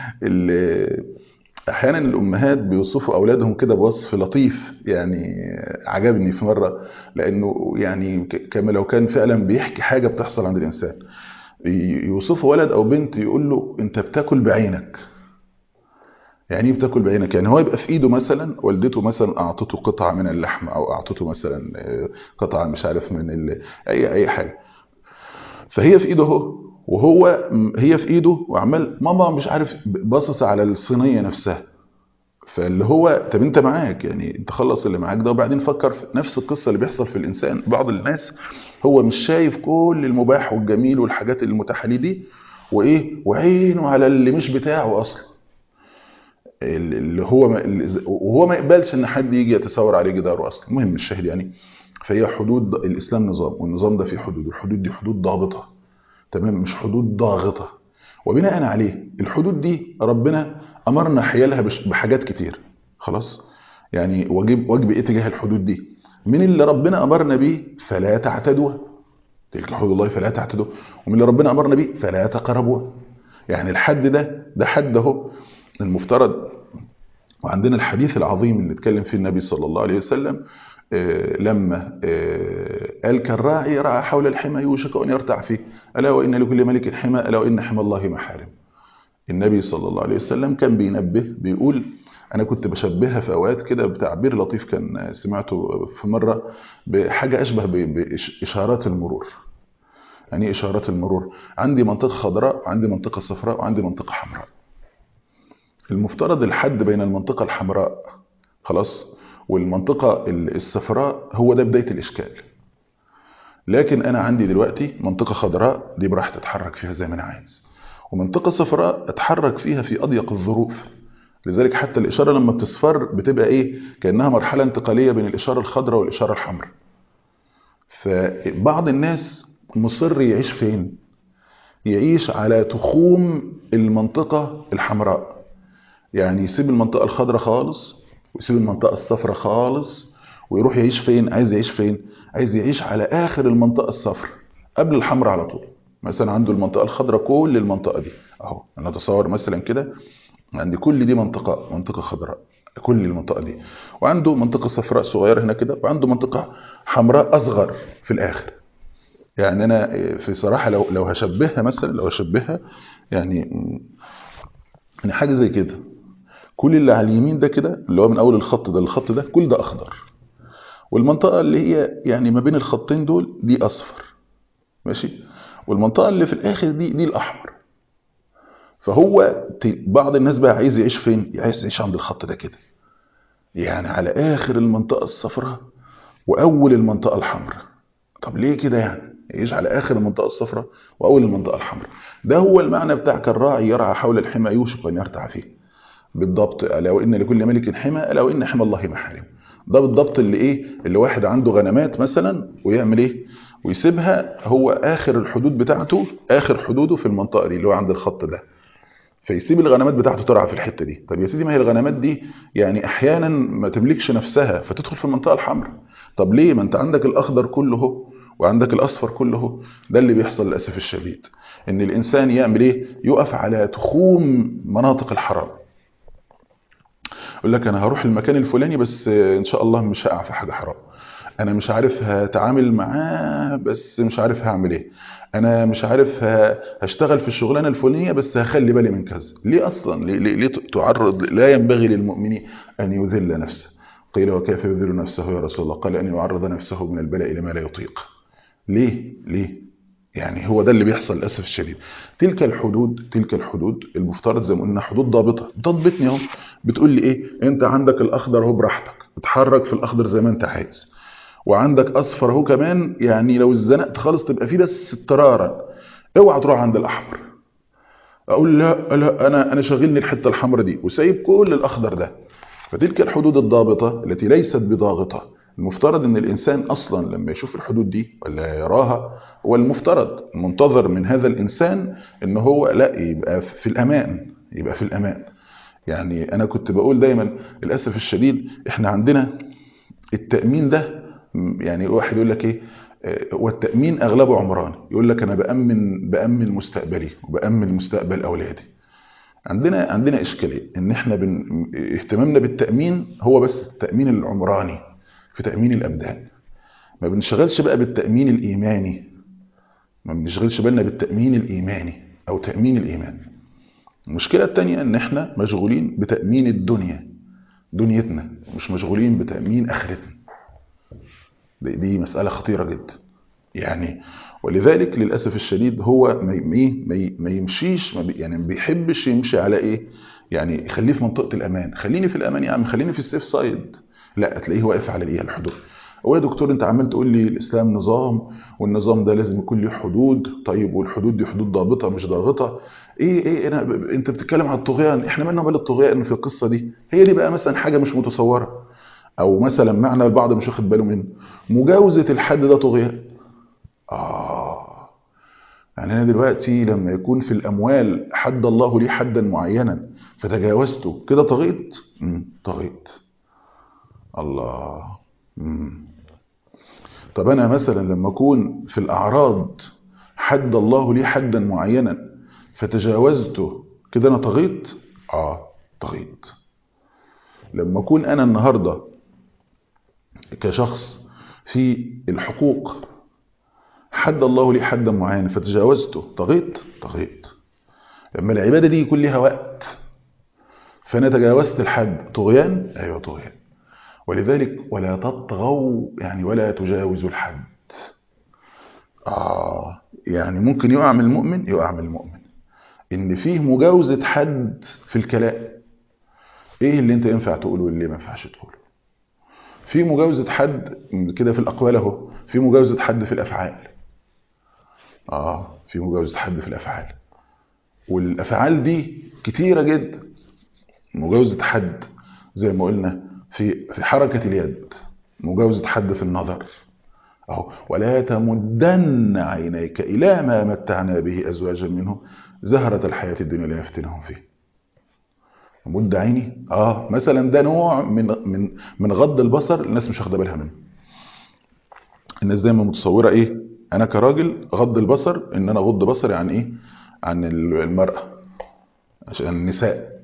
احيانا الامهات بيوصفوا اولادهم كده بوصف لطيف يعني عجبني في مره لانه يعني كما لو كان فعلا بيحكي حاجه بتحصل عند الانسان يوصفه ولد او بنت يقول له انت بتاكل بعينك يعني ايه بتاكل بعينك يعني هو يبقى في ايده مثلا والدته مثلا اعطته قطعه من اللحم او اعطته مثلا قطعه مش عارف من ال... اي اي حاجه فهي في ايده اهو وهو هي في ايده وعمال ماما مش عارف باصص على الصينيه نفسها فاللي هو طب انت معاك يعني انت خلص اللي معاك ده وبعدين فكر في نفس القصه اللي بيحصل في الانسان بعض الناس هو مش شايف كل المباح والجميل والحاجات المتاحه ليه دي وايه وعينه على اللي مش بتاعه اصلا اللي هو ما وهو ما يقبلش ان حد يجي يتصور عليه جداره اصلا المهم الشاهد يعني فهي حدود الاسلام نظام والنظام ده فيه حدود والحدود دي حدود ضابطه تمام مش حدود ضاغطه وبناء عليه الحدود دي ربنا امرنا حيالها بحاجات كتير خلاص يعني واجب واجب ايه تجاه الحدود دي من اللي ربنا امرنا بيه فلا تعتدوها تلك حدود الله فلا تعتدوها ومن اللي ربنا امرنا بيه فلا تقربوها يعني الحد ده ده حد اهو المفترض وعندنا الحديث العظيم اللي اتكلم فيه النبي صلى الله عليه وسلم لما قال كالراعي رعى حول الحمى يوشك أن يرتع فيه ألا وإن لكل ملك حمى ألا وإن حمى الله محارم النبي صلى الله عليه وسلم كان بينبه بيقول أنا كنت بشبهها في أوقات كده بتعبير لطيف كان سمعته في مرة بحاجة أشبه بإشارات المرور يعني إشارات المرور عندي منطقة خضراء وعندي منطقة صفراء وعندي منطقة حمراء المفترض الحد بين المنطقة الحمراء خلاص والمنطقة الصفراء هو ده بداية الإشكال لكن أنا عندي دلوقتي منطقة خضراء دي براحتي أتحرك فيها زي ما أنا عايز ومنطقة صفراء أتحرك فيها في أضيق الظروف لذلك حتى الإشارة لما بتصفر بتبقى إيه كأنها مرحلة انتقالية بين الإشارة الخضراء والإشارة الحمراء فبعض الناس مصر يعيش فين يعيش على تخوم المنطقة الحمراء يعني يسيب المنطقة الخضراء خالص ويسيب المنطقة الصفراء خالص ويروح يعيش فين عايز يعيش فين عايز يعيش على آخر المنطقة الصفراء قبل الحمراء على طول مثلا عنده المنطقة الخضراء كل المنطقة دي اهو انا اتصور مثلا كده عندي كل دي منطقة منطقة خضراء كل المنطقة دي وعنده منطقة صفراء صغيرة هنا كده وعنده منطقة حمراء أصغر في الآخر يعني أنا في صراحة لو لو هشبهها مثلا لو هشبهها يعني يعني حاجة زي كده كل اللي على اليمين ده كده اللي هو من أول الخط ده للخط ده كل ده أخضر والمنطقة اللي هي يعني ما بين الخطين دول دي أصفر ماشي والمنطقة اللي في الآخر دي دي الأحمر فهو بعض الناس بقى عايز يعيش فين عايز يعيش عند الخط ده كده يعني على آخر المنطقة الصفراء وأول المنطقة الحمراء طب ليه كده يعني يعيش على آخر المنطقة الصفراء وأول المنطقة الحمراء ده هو المعنى بتاع كالراعي يرعى حول الحمى يوشك أن يرتع فيه بالضبط ألا وإن لكل ملك حمى ألا وإن حمى الله محارم ده بالضبط اللي إيه اللي واحد عنده غنمات مثلا ويعمل إيه ويسيبها هو آخر الحدود بتاعته آخر حدوده في المنطقة دي اللي هو عند الخط ده فيسيب الغنمات بتاعته ترعى في الحتة دي طب يا سيدي ما هي الغنمات دي يعني أحيانا ما تملكش نفسها فتدخل في المنطقة الحمراء طب ليه ما أنت عندك الأخضر كله هو وعندك الأصفر كله هو ده اللي بيحصل للأسف الشديد إن الإنسان يعمل إيه يقف على تخوم مناطق الحرام يقول لك أنا هروح المكان الفلاني بس إن شاء الله مش هقع في حاجة حرام انا مش عارف هتعامل معاه بس مش عارف هعمل ايه انا مش عارف هشتغل في الشغلانه الفلانيه بس هخلي بالي من كذا ليه اصلا ليه, ليه, ليه تعرض لا ينبغي للمؤمن ان يذل نفسه قيل وكيف يذل نفسه يا رسول الله قال ان يعرض نفسه من البلاء لما لا يطيق ليه ليه يعني هو ده اللي بيحصل للاسف الشديد تلك الحدود تلك الحدود المفترض زي ما قلنا حدود ضابطه ضبطني اهو بتقول لي ايه انت عندك الاخضر اهو براحتك اتحرك في الاخضر زي ما انت عايز وعندك اصفر اهو كمان يعني لو اتزنقت خالص تبقى فيه بس اضطرارا اوعى تروح عند الاحمر اقول لا لا انا انا شاغلني الحته الحمراء دي وسايب كل الاخضر ده فتلك الحدود الضابطه التي ليست بضاغطه المفترض ان الانسان اصلا لما يشوف الحدود دي ولا يراها هو المفترض منتظر من هذا الانسان ان هو لا يبقى في الامان يبقى في الامان يعني انا كنت بقول دايما للاسف الشديد احنا عندنا التامين ده يعني واحد يقول لك ايه والتامين اغلبه عمراني يقول لك انا بامن بامن مستقبلي وبامن مستقبل اولادي عندنا عندنا اشكاليه ان احنا بن اهتمامنا بالتامين هو بس التامين العمراني في تامين الابدان ما بنشغلش بقى بالتامين الايماني ما بنشغلش بالنا بالتامين الايماني او تامين الايمان المشكله الثانيه ان احنا مشغولين بتامين الدنيا دنيتنا مش مشغولين بتامين اخرتنا دي مسألة خطيرة جدا يعني ولذلك للأسف الشديد هو ما ما يمشيش ما بي يعني ما بيحبش يمشي على إيه يعني خليه في منطقة الأمان خليني في الأمان يا عم خليني في السيف سايد لا تلاقيه واقف على الإيه الحدود هو يا دكتور انت عمال تقول لي الاسلام نظام والنظام ده لازم يكون له حدود طيب والحدود دي حدود ضابطه مش ضاغطه ايه ايه انا انت بتتكلم على الطغيان احنا مالنا مال الطغيان في القصه دي هي دي بقى مثلا حاجه مش متصوره او مثلا معنى البعض مش واخد باله منه مجاوزه الحد ده طغيان اه يعني انا دلوقتي لما يكون في الاموال حد الله لي حدا معينا فتجاوزته كده طغيت امم طغيت الله مم. طب انا مثلا لما اكون في الاعراض حد الله لي حدا معينا فتجاوزته كده انا طغيت اه طغيت لما اكون انا النهارده كشخص في الحقوق حد الله لي حدا معين فتجاوزته طغيت طغيت لما العباده دي يكون ليها وقت فانا تجاوزت الحد طغيان ايوه طغيان ولذلك ولا تطغوا يعني ولا تجاوزوا الحد آه يعني ممكن يقع من المؤمن يقع من المؤمن إن فيه مجاوزة حد في الكلام إيه اللي أنت ينفع تقوله واللي ما ينفعش تقوله في مجاوزة حد كده في الأقوال أهو في مجاوزة حد في الأفعال آه في مجاوزة حد في الأفعال والأفعال دي كتيرة جدا مجاوزة حد زي ما قلنا في في حركة اليد مجاوزة حد في النظر أهو ولا تمدن عينيك إلى ما متعنا به أزواجا منهم زهرة الحياة الدنيا لنفتنهم فيه مد عيني اه مثلا ده نوع من من من غض البصر الناس مش واخده بالها منه الناس دايما متصوره ايه انا كراجل غض البصر ان انا اغض بصري عن ايه عن المراه عشان النساء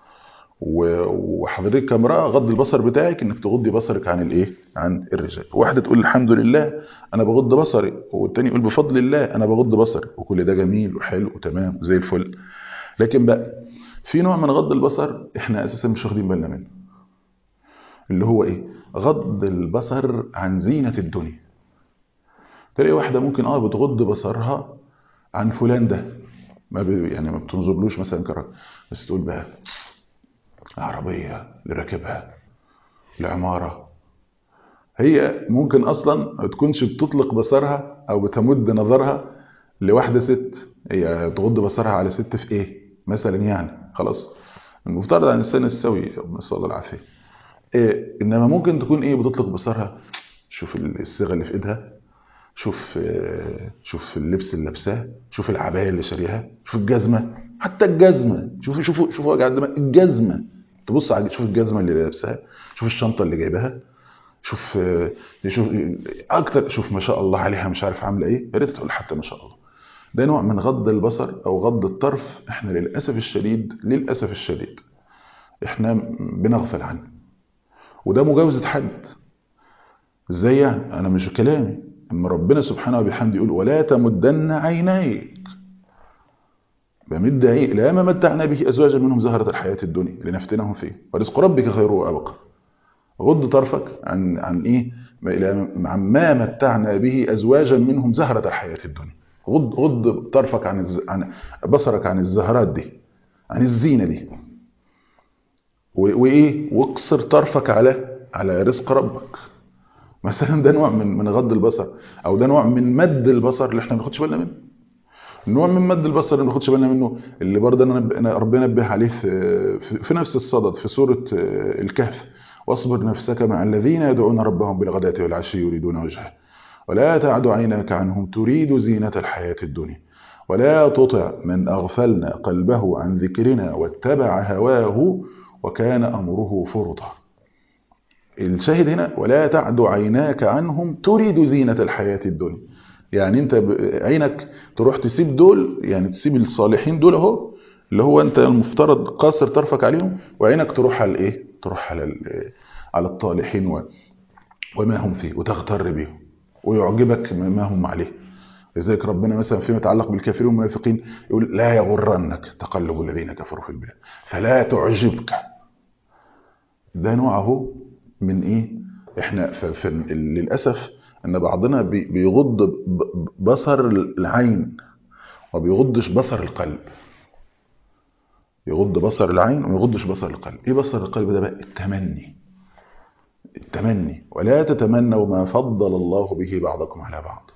وحضرتك كامرأة غض البصر بتاعك انك تغضي بصرك عن الايه عن الرجال واحدة تقول الحمد لله انا بغض بصري والتاني يقول بفضل الله انا بغض بصري وكل ده جميل وحلو وتمام وزي الفل لكن بقى في نوع من غض البصر احنا اساسا مش واخدين بالنا منه اللي هو ايه غض البصر عن زينة الدنيا تلاقي واحدة ممكن اه بتغض بصرها عن فلان ده ما بي يعني ما بتنظرلوش مثلا كراجل بس تقول بقى العربية اللي راكبها العمارة هي ممكن أصلا ما تكونش بتطلق بصرها أو بتمد نظرها لواحدة ست هي تغض بصرها على ست في إيه مثلا يعني خلاص المفترض عن الإنسان السوي نسأل الله العافية إيه إنما ممكن تكون إيه بتطلق بصرها شوف الصيغة اللي في إيدها شوف شوف اللبس اللي لابساه شوف العباية اللي شاريها شوف الجزمة حتى الجزمة شوفوا شوفوا شوفوا وجع الدماغ الجزمة تبص على شوف الجزمه اللي لابسها شوف الشنطه اللي جايبها شوف شوف اكتر شوف ما شاء الله عليها مش عارف عامله ايه يا ريت تقول حتى ما شاء الله ده نوع من غض البصر او غض الطرف احنا للاسف الشديد للاسف الشديد احنا بنغفل عنه وده مجاوزه حد ازاي يعني انا مش كلامي اما ربنا سبحانه وبحمده يقول ولا تمدن عينيك بمد عين لا ما متعنا به ازواجا منهم زهرة الحياة الدنيا لنفتنهم فيه ورزق ربك خير وابقى غض طرفك عن عن ايه عن ما متعنا به ازواجا منهم زهرة الحياة الدنيا غض غض طرفك عن الز... عن بصرك عن الزهرات دي عن الزينة دي وايه واقصر طرفك على على رزق ربك مثلا ده نوع من من غض البصر او ده نوع من مد البصر اللي احنا ما بناخدش بالنا منه نوع من مد البصر اللي ما بناخدش بالنا منه اللي برضه انا ربنا نبه عليه في, في نفس الصدد في سوره الكهف واصبر نفسك مع الذين يدعون ربهم بالغداة والعشي يريدون وجهه ولا تعد عيناك عنهم تريد زينة الحياة الدنيا ولا تطع من أغفلنا قلبه عن ذكرنا واتبع هواه وكان أمره فرطا الشاهد هنا ولا تعد عيناك عنهم تريد زينة الحياة الدنيا يعني انت عينك تروح تسيب دول يعني تسيب الصالحين دول اهو اللي هو انت المفترض قاصر طرفك عليهم وعينك تروح على الايه تروح على على الطالحين و... وما هم فيه وتغتر بهم ويعجبك ما هم عليه لذلك ربنا مثلا فيما يتعلق بالكافرين والمنافقين يقول لا يغرنك تقلب الذين كفروا في البلاد فلا تعجبك ده نوعه من ايه احنا في للاسف ان بعضنا بيغض بصر العين وبيغضش بصر القلب يغض بصر العين وما يغضش بصر القلب ايه بصر القلب ده بقى التمني التمني ولا تتمنوا ما فضل الله به بعضكم على بعض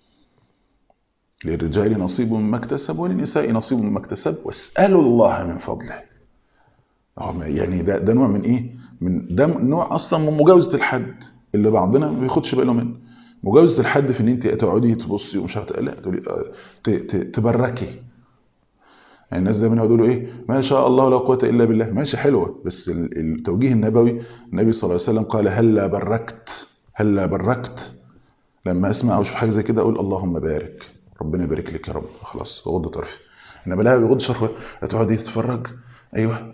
للرجال نصيب مما اكتسب وللنساء نصيب مما اكتسب واسالوا الله من فضله يعني ده ده نوع من ايه من ده نوع اصلا من مجاوزه الحد اللي بعضنا ما بياخدش باله منه مجاوزه الحد في ان انت تقعدي تبصي ومش عارفه لا تقولي تبركي يعني الناس زمان يقولوا ايه ما شاء الله لا قوه الا بالله ماشي حلوه بس التوجيه النبوي النبي صلى الله عليه وسلم قال هلا بركت هلا بركت لما اسمع او اشوف حاجه زي كده اقول اللهم بارك ربنا يبارك لك يا رب خلاص غض طرفي انما لا بيغض شرفه هتقعدي تتفرج ايوه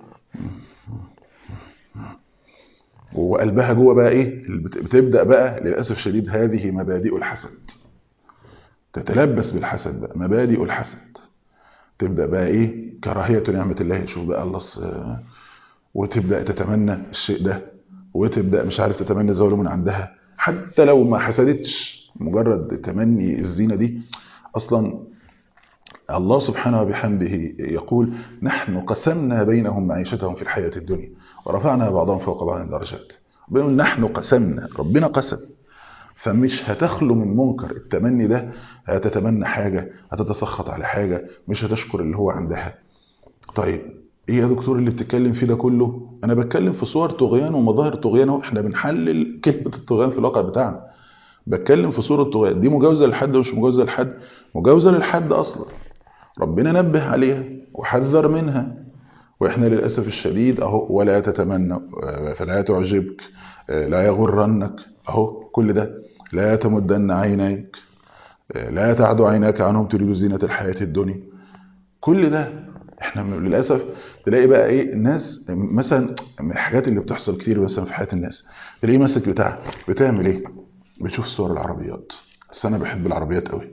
وقلبها جوه بقى ايه بتبدا بقى للاسف الشديد هذه مبادئ الحسد تتلبس بالحسد بقى مبادئ الحسد تبدا بقى ايه كراهيه نعمه الله شوف بقى الله وتبدا تتمنى الشيء ده وتبدا مش عارف تتمنى زوله من عندها حتى لو ما حسدتش مجرد تمني الزينه دي اصلا الله سبحانه وبحمده يقول نحن قسمنا بينهم معيشتهم في الحياه الدنيا ورفعنا بعضهم فوق بعض درجات بيقول نحن قسمنا ربنا قسم فمش هتخلو من منكر التمني ده هتتمنى حاجة هتتسخط على حاجة مش هتشكر اللي هو عندها طيب ايه يا دكتور اللي بتتكلم فيه ده كله انا بتكلم في صور طغيان ومظاهر طغيان واحنا بنحلل كلمة الطغيان في الواقع بتاعنا بتكلم في صورة طغيان دي مجاوزة لحد ومش مجاوزة لحد مجاوزة للحد اصلا ربنا نبه عليها وحذر منها واحنا للاسف الشديد اهو ولا تتمنى فلا تعجبك لا يغرنك اهو كل ده لا تمدن عينيك لا تعد عيناك عنهم تريد زينة الحياة الدنيا كل ده احنا للاسف تلاقي بقى ايه الناس مثلا من الحاجات اللي بتحصل كتير مثلا في حياة الناس تلاقيه ماسك بتاع بتعمل ايه بتشوف صور العربيات بس انا بحب العربيات قوي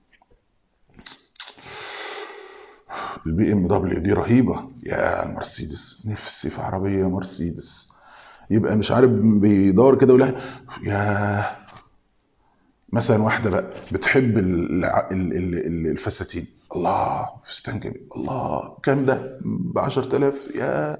البي ام دبليو دي رهيبه يا المرسيدس نفسي في عربيه مرسيدس يبقى مش عارف بيدور كده ولا يا مثلا واحده بقى بتحب الفساتين الله فستان جميل الله كام ده ب 10000 يا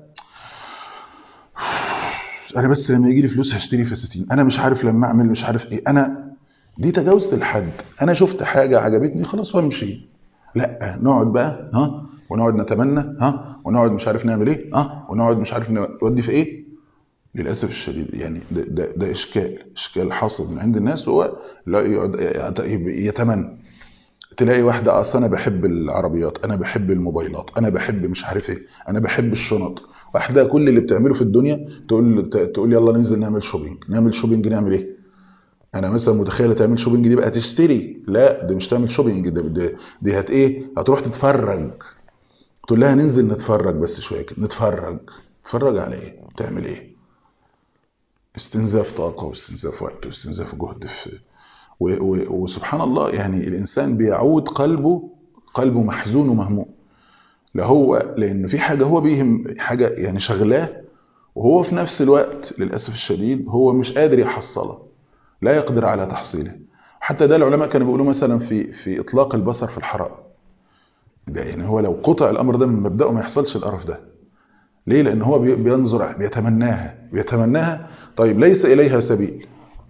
انا بس لما يجي لي فلوس هشتري فساتين انا مش عارف لما اعمل مش عارف ايه انا دي تجاوزت الحد انا شفت حاجه عجبتني خلاص وامشي لا نقعد بقى ها ونقعد نتمنى ها ونقعد مش عارف نعمل ايه ها ونقعد مش عارف نودي في ايه للاسف الشديد يعني ده, ده, ده اشكال اشكال حاصل من عند الناس هو لا يقعد يتمنى تلاقي واحده اصل انا بحب العربيات انا بحب الموبايلات انا بحب مش عارف ايه انا بحب الشنط واحده كل اللي بتعمله في الدنيا تقول تقول يلا ننزل نعمل شوبينج نعمل شوبينج نعمل ايه انا مثلا متخيله تعمل شوبينج دي بقى تشتري لا دي مش تعمل شوبينج دي, دي, دي هت ايه هتروح تتفرج تقول لها ننزل نتفرج بس شويه كده نتفرج تتفرج على ايه تعمل ايه استنزاف طاقه واستنزاف وقت واستنزاف جهد في و و وسبحان الله يعني الانسان بيعود قلبه قلبه محزون ومهموم لا هو لان في حاجه هو بيهم حاجه يعني شغلاه وهو في نفس الوقت للاسف الشديد هو مش قادر يحصلها لا يقدر على تحصيله حتى ده العلماء كانوا بيقولوا مثلا في في اطلاق البصر في الحرام ده يعني هو لو قطع الامر ده من مبداه ما يحصلش القرف ده ليه لان هو بينظر بيتمناها بيتمناها طيب ليس اليها سبيل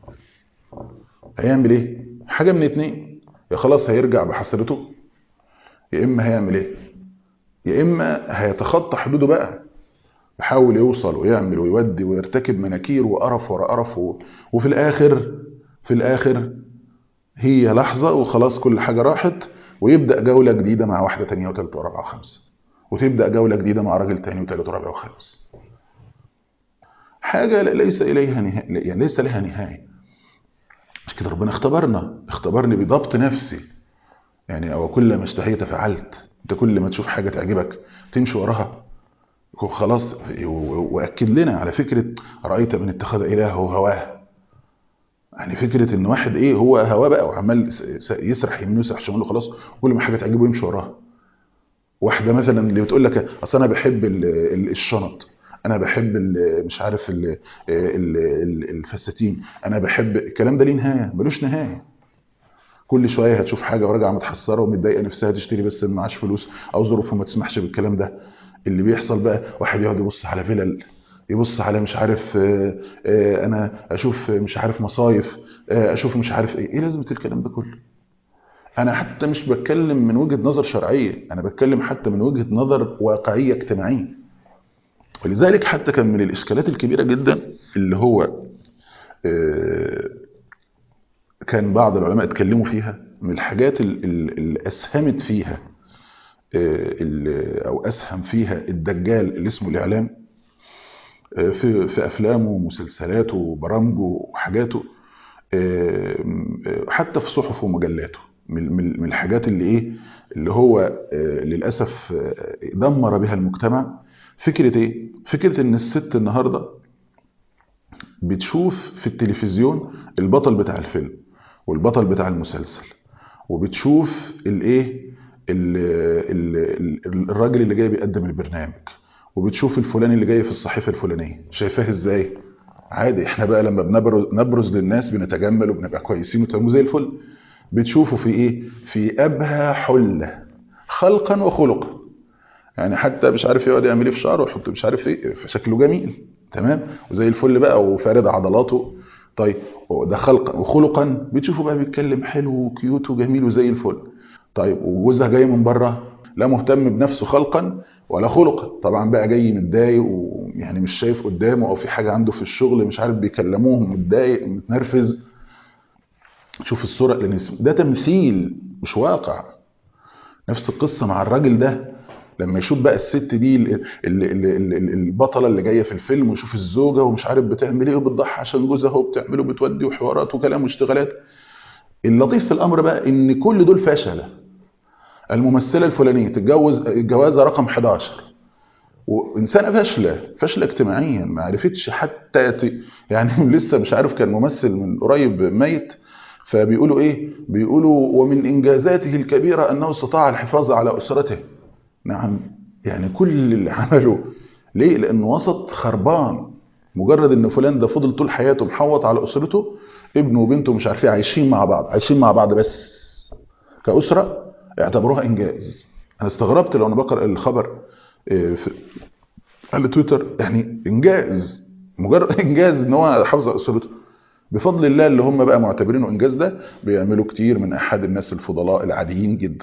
هيعمل ايه حاجه من اتنين يا خلاص هيرجع بحسرته يا اما هيعمل ايه يا اما هيتخطى حدوده بقى يحاول يوصل ويعمل ويودي ويرتكب مناكير وقرف ورا قرف و... وفي الاخر في الاخر هي لحظه وخلاص كل حاجه راحت ويبدا جوله جديده مع واحده تانية وثالثه ورابعه وخامسه وتبدا جوله جديده مع راجل تاني وثالث ورابع وخامس حاجه ليس اليها نهايه يعني ليس لها نهايه مش كده ربنا اختبرنا اختبرني بضبط نفسي يعني او كل ما اشتهيت فعلت انت كل ما تشوف حاجه تعجبك تمشي وراها خلاص واكد لنا على فكره رايت من اتخذ الهه هواه يعني فكره ان واحد ايه هو هواه بقى وعمال يسرح يمين ويسرح شمال وخلاص كل ما حاجه تعجبه يمشي وراها واحده مثلا اللي بتقول لك اصل انا بحب الشنط انا بحب مش عارف ال ال الفساتين انا بحب الكلام ده ليه نهايه ملوش نهايه كل شويه هتشوف حاجه وراجعه متحسره ومتضايقه نفسها تشتري بس ما معاش فلوس او ظروفها ما تسمحش بالكلام ده اللي بيحصل بقى واحد يقعد يبص على فلل يبص على مش عارف انا اشوف مش عارف مصايف اشوف مش عارف ايه ايه لازمه الكلام ده كله انا حتى مش بتكلم من وجهه نظر شرعيه انا بتكلم حتى من وجهه نظر واقعيه اجتماعيه ولذلك حتى كان من الاشكالات الكبيره جدا اللي هو كان بعض العلماء اتكلموا فيها من الحاجات اللي اسهمت فيها او اسهم فيها الدجال اللي اسمه الاعلام في في افلامه ومسلسلاته وبرامجه وحاجاته حتى في صحفه ومجلاته من الحاجات اللي ايه اللي هو للاسف دمر بها المجتمع فكره ايه فكره ان الست النهارده بتشوف في التلفزيون البطل بتاع الفيلم والبطل بتاع المسلسل وبتشوف الايه الراجل اللي جاي بيقدم البرنامج وبتشوف الفلاني اللي جاي في الصحيفه الفلانيه شايفاه ازاي عادي احنا بقى لما بنبرز نبرز للناس بنتجمل وبنبقى كويسين وتمام زي الفل بتشوفه في ايه في ابهى حله خلقا وخلقا يعني حتى مش عارف يقعد يعمل ايه في شعره ويحط مش عارف ايه فشكله جميل تمام وزي الفل بقى وفارد عضلاته طيب ده خلقا وخلقا بتشوفه بقى بيتكلم حلو وكيوت وجميل وزي الفل طيب وجوزها جاي من بره لا مهتم بنفسه خلقا ولا خلقا طبعا بقى جاي متضايق ويعني مش شايف قدامه او في حاجه عنده في الشغل مش عارف بيكلموه متضايق متنرفز شوف الصوره لان ده تمثيل مش واقع نفس القصه مع الراجل ده لما يشوف بقى الست دي ال ال ال البطله اللي جايه في الفيلم ويشوف الزوجه ومش عارف بتعمل ايه وبتضحي عشان جوزها وبتعمله بتودي وحوارات وكلام واشتغالات اللطيف في الامر بقى ان كل دول فشله الممثله الفلانيه تتجوز الجوازه رقم 11 وانسانه فاشله فاشله اجتماعيا ما عرفتش حتى ت... يعني لسه مش عارف كان ممثل من قريب ميت فبيقولوا ايه بيقولوا ومن انجازاته الكبيره انه استطاع الحفاظ على اسرته نعم يعني كل اللي عمله ليه لانه وسط خربان مجرد ان فلان ده فضل طول حياته محوط على اسرته ابنه وبنته مش عارفين عايشين مع بعض عايشين مع بعض بس كأسرة اعتبروها انجاز انا استغربت لو انا بقرا الخبر في على تويتر يعني انجاز مجرد انجاز ان هو حافظ على اسرته بفضل الله اللي هم بقى معتبرينه انجاز ده بيعملوا كتير من احد الناس الفضلاء العاديين جدا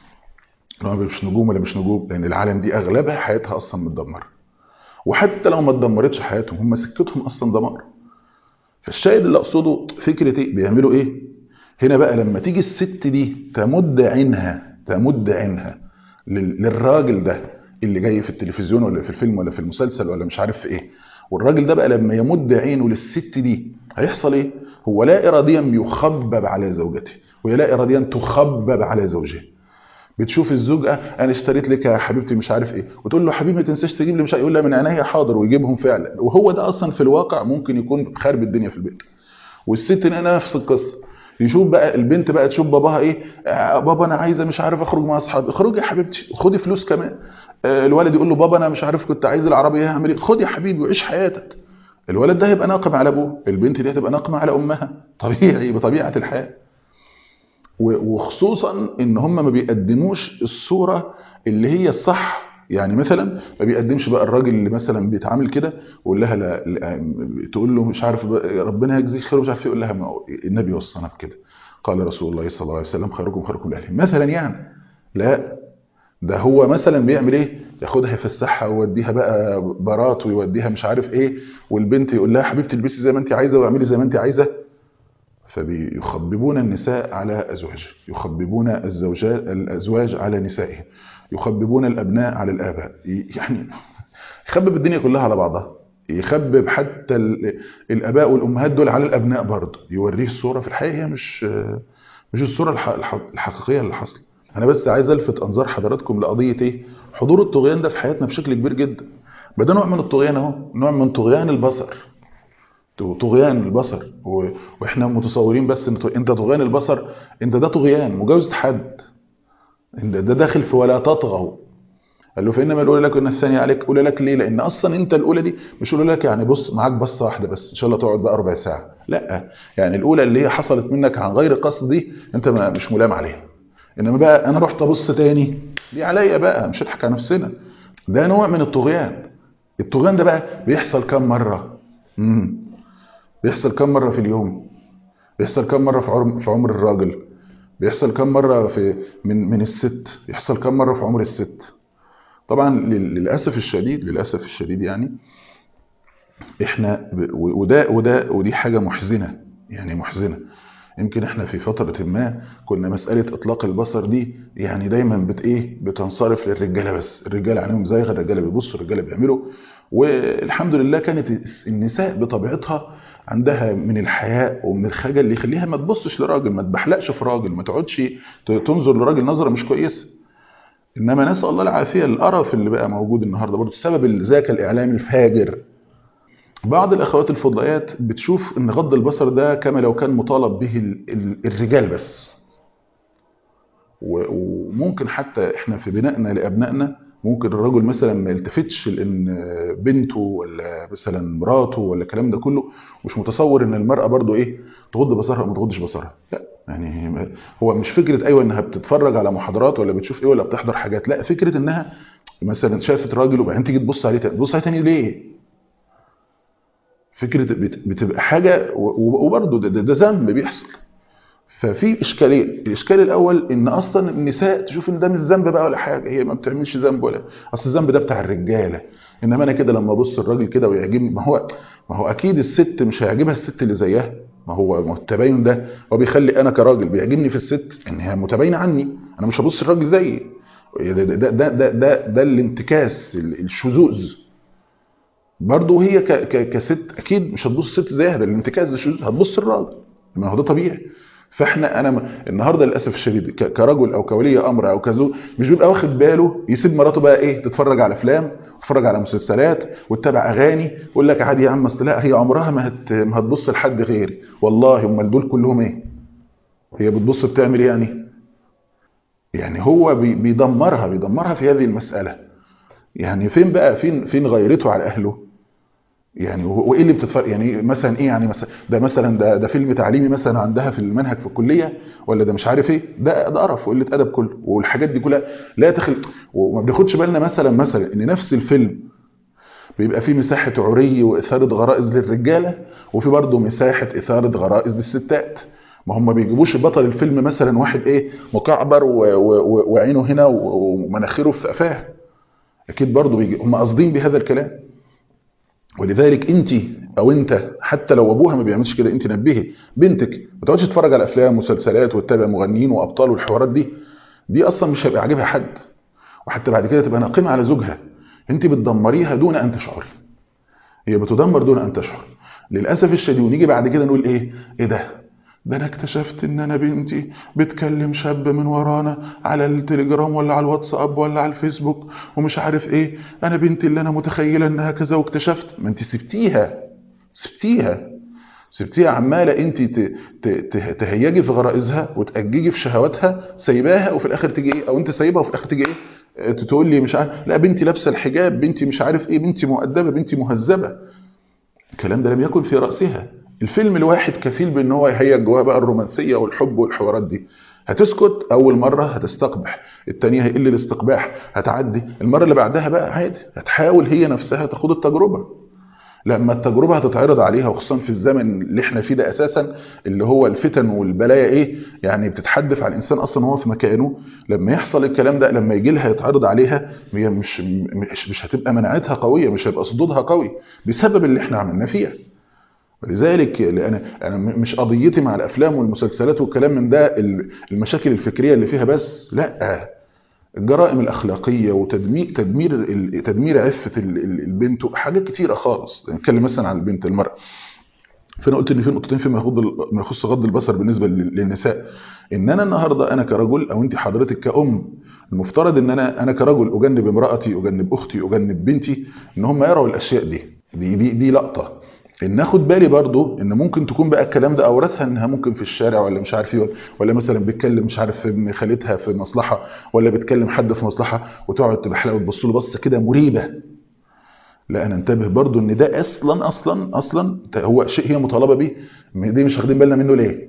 اللي مش نجوم ولا مش نجوم لان العالم دي اغلبها حياتها اصلا متدمره وحتى لو ما اتدمرتش حياتهم هم سكتهم اصلا دمار فالشاهد اللي اقصده فكره ايه بيعملوا ايه هنا بقى لما تيجي الست دي تمد عينها تمد عينها للراجل ده اللي جاي في التلفزيون ولا في الفيلم ولا في المسلسل ولا مش عارف في ايه والراجل ده بقى لما يمد عينه للست دي هيحصل ايه هو لا اراديا بيخبب على زوجته وهي لا اراديا تخبب على زوجها بتشوف الزوج انا اشتريت لك يا حبيبتي مش عارف ايه وتقول له حبيبي ما تنساش تجيب لي مش يقول لها من عينيا حاضر ويجيبهم فعلا وهو ده اصلا في الواقع ممكن يكون خارب الدنيا في البيت والست نفس القصه يشوف بقى البنت بقى تشوف باباها ايه آه بابا انا عايزه مش عارف اخرج مع اصحابي اخرجي يا حبيبتي خدي فلوس كمان آه الولد يقول له بابا انا مش عارف كنت عايز العربيه هعمل ايه خد يا حبيبي وعيش حياتك الولد ده هيبقى ناقم على ابوه البنت دي هتبقى ناقمه على امها طبيعي بطبيعه الحياه وخصوصا ان هم ما بيقدموش الصوره اللي هي الصح يعني مثلا ما بيقدمش بقى الراجل اللي مثلا بيتعامل كده ويقول لها لا, لا تقول له مش عارف ربنا يجزيك خير ومش عارف يقول لها النبي وصانا بكده قال رسول الله صلى الله عليه وسلم خيركم خيركم لاهله مثلا يعني لا ده هو مثلا بيعمل ايه ياخدها يفسحها ويوديها بقى برات ويوديها مش عارف ايه والبنت يقول لها حبيبتي البسي زي ما انت عايزه واعملي زي ما انت عايزه فبيخببون النساء على ازواج يخببون الزوجات الازواج على نسائهم يخببون الابناء على الاباء يعني يخبب الدنيا كلها على بعضها يخبب حتى الاباء والامهات دول على الابناء برضه يوريه الصوره في الحقيقه هي مش مش الصوره الحقيقيه اللي حصلت انا بس عايز الفت انظار حضراتكم لقضيه ايه حضور الطغيان ده في حياتنا بشكل كبير جدا ده نوع من الطغيان اهو نوع من طغيان البصر طغيان البصر واحنا متصورين بس ان انت طغيان البصر انت ده طغيان مجاوزة حد انت ده داخل في ولا تطغوا قال له فانما الاولى لك وان الثانيه عليك اولى لك ليه لان اصلا انت الاولى دي مش اولى لك يعني بص معاك بصه واحده بس ان شاء الله تقعد بقى ربع ساعه لا يعني الاولى اللي هي حصلت منك عن غير قصد دي انت ما مش ملام عليها انما بقى انا رحت ابص تاني دي عليا بقى مش هضحك على نفسنا ده نوع من الطغيان الطغيان ده بقى بيحصل كم مره امم بيحصل كم مرة في اليوم بيحصل كم مرة في عمر, في عمر الراجل بيحصل كم مرة في من من الست بيحصل كم مرة في عمر الست طبعا للأسف الشديد للأسف الشديد يعني احنا وده وده ودي حاجة محزنة يعني محزنة يمكن احنا في فترة ما كنا مسألة اطلاق البصر دي يعني دايما بت ايه بتنصرف للرجالة بس الرجالة عليهم زيغ الرجالة بيبصوا الرجالة بيعملوا والحمد لله كانت النساء بطبيعتها عندها من الحياء ومن الخجل اللي يخليها ما تبصش لراجل ما تبحلقش في راجل ما تقعدش تنظر لراجل نظرة مش كويسة انما نسأل الله العافية القرف اللي بقى موجود النهاردة برضه سبب ذاك الاعلام الفاجر بعض الاخوات الفضائيات بتشوف ان غض البصر ده كما لو كان مطالب به الرجال بس وممكن حتى احنا في بنائنا لابنائنا ممكن الرجل مثلا ما يلتفتش لان بنته ولا مثلا مراته ولا الكلام ده كله مش متصور ان المراه برضو ايه تغض بصرها او ما تغضش بصرها لا يعني هو مش فكره ايوه انها بتتفرج على محاضرات ولا بتشوف ايه ولا بتحضر حاجات لا فكره انها مثلا شافت راجل وبعدين تيجي تبص عليه تاني تبص عليه تاني ليه فكره بتبقى حاجه وبرضه ده, ده ذنب بيحصل ففي اشكالين الاشكال الاول ان اصلا النساء تشوف ان ده مش ذنب بقى ولا حاجه هي ما بتعملش ذنب ولا اصل الذنب ده بتاع الرجاله انما انا كده لما ابص الراجل كده ويعجبني ما هو ما هو اكيد الست مش هيعجبها الست اللي زيها ما هو التباين ده هو بيخلي انا كراجل بيعجبني في الست ان هي متباينه عني انا مش هبص الراجل زيي ده ده ده ده, ده, ده الانتكاس الشذوذ برضه هي ك ك كست اكيد مش هتبص الست زيها ده الانتكاس ده شذوذ هتبص الراجل ما هو ده طبيعي فاحنا انا النهارده للاسف الشديد كرجل او كولي امر او كزوج مش بيبقى واخد باله يسيب مراته بقى ايه تتفرج على افلام تتفرج على مسلسلات وتتابع اغاني يقول لك عادي يا عم اصل لا هي عمرها ما هت ما هتبص لحد غيري والله هم دول كلهم ايه هي بتبص بتعمل ايه يعني يعني هو بيدمرها بيدمرها في هذه المساله يعني فين بقى فين فين غيرته على اهله يعني وايه اللي بتتفرج يعني مثلا ايه يعني مثلا ده مثلا ده ده فيلم تعليمي مثلا عندها في المنهج في الكليه ولا ده مش عارف ايه ده ده قرف وقله ادب كله والحاجات دي كلها لا تخل وما بناخدش بالنا مثلا مثلا ان نفس الفيلم بيبقى فيه مساحه عري واثاره غرائز للرجاله وفي برضه مساحه اثاره غرائز للستات ما هم ما بيجيبوش بطل الفيلم مثلا واحد ايه مكعبر وعينه هنا ومناخيره في قفاه اكيد برضه بيجي هم قاصدين بهذا الكلام ولذلك انت او انت حتى لو ابوها ما بيعملش كده انت نبهي بنتك ما تقعدش تتفرج على افلام ومسلسلات وتتابع مغنيين وابطال والحوارات دي دي اصلا مش هيبقى عاجبها حد وحتى بعد كده تبقى ناقمه على زوجها انت بتدمريها دون ان تشعري هي بتدمر دون ان تشعر للاسف الشديد ونيجي بعد كده نقول ايه ايه ده ده انا اكتشفت ان انا بنتي بتكلم شاب من ورانا على التليجرام ولا على الواتساب ولا على الفيسبوك ومش عارف ايه انا بنتي اللي انا متخيله انها كذا واكتشفت ما انت سبتيها سبتيها سبتيها عماله انت تهيجي في غرائزها وتأججي في شهواتها سايباها وفي الاخر تيجي ايه او انت سايبها وفي الاخر تيجي ايه تقول لي مش عارف لا بنتي لابسه الحجاب بنتي مش عارف ايه بنتي مؤدبه بنتي مهذبه الكلام ده لم يكن في راسها الفيلم الواحد كفيل بان هو يهيج جواها بقى الرومانسيه والحب والحوارات دي هتسكت اول مره هتستقبح الثانيه هيقل الاستقباح هتعدي المره اللي بعدها بقى عادي هتحاول هي نفسها تاخد التجربه لما التجربه هتتعرض عليها وخصوصا في الزمن اللي احنا فيه ده اساسا اللي هو الفتن والبلايا ايه يعني بتتحدف على الانسان اصلا وهو في مكانه لما يحصل الكلام ده لما يجي لها يتعرض عليها هي مش مش مش هتبقى مناعتها قويه مش هيبقى صدودها قوي بسبب اللي احنا عملناه فيها ولذلك انا انا مش قضيتي مع الافلام والمسلسلات والكلام من ده المشاكل الفكريه اللي فيها بس لا الجرائم الاخلاقيه وتدمير تدمير تدمير عفه البنت وحاجات كتيره خالص نتكلم مثلا عن البنت المراه فانا قلت ان في نقطتين فيما يخص ما يخص غض البصر بالنسبه للنساء ان انا النهارده انا كرجل او انت حضرتك كأم المفترض ان انا انا كرجل اجنب امراتي اجنب اختي اجنب بنتي ان هم يروا الاشياء دي دي دي, دي لقطه ان اخد بالي برضو ان ممكن تكون بقى الكلام ده اورثها انها ممكن في الشارع ولا مش عارف ايه ولا مثلا بتكلم مش عارف ابن خالتها في مصلحه ولا بتكلم حد في مصلحه وتقعد تبحلق وتبص له بصه كده مريبه لا انا انتبه برضو ان ده اصلا اصلا اصلا هو شيء هي مطالبه بيه دي مش واخدين بالنا منه ليه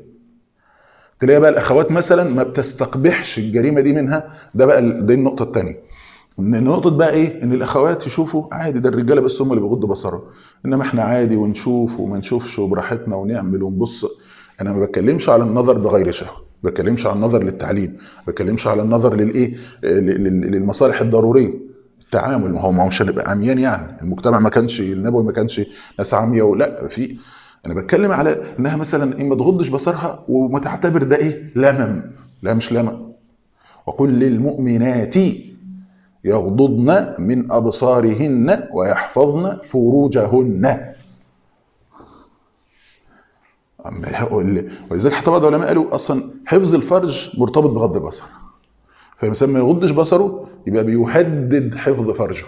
تلاقي بقى الاخوات مثلا ما بتستقبحش الجريمه دي منها ده بقى دي النقطه الثانيه ان نقطه بقى ايه ان الاخوات يشوفوا عادي ده الرجاله بس هم اللي بيغضوا بصرهم انما احنا عادي ونشوف وما نشوفش وبراحتنا ونعمل ونبص انا ما بتكلمش على النظر بغير شهوه ما بتكلمش على النظر للتعليم ما بتكلمش على النظر للايه للمصالح الضروريه التعامل ما هو ما هوش هنبقى عميان يعني المجتمع ما كانش النبوي ما كانش ناس عاميه ولا في انا بتكلم على انها مثلا إيه ما تغضش بصرها وما تعتبر ده ايه لمم لا مش لمم وقل للمؤمنات يغضضن من ابصارهن ويحفظن فروجهن أما يقول ولذلك حتى بعض العلماء قالوا اصلا حفظ الفرج مرتبط بغض البصر فالانسان ما يغضش بصره يبقى بيهدد حفظ فرجه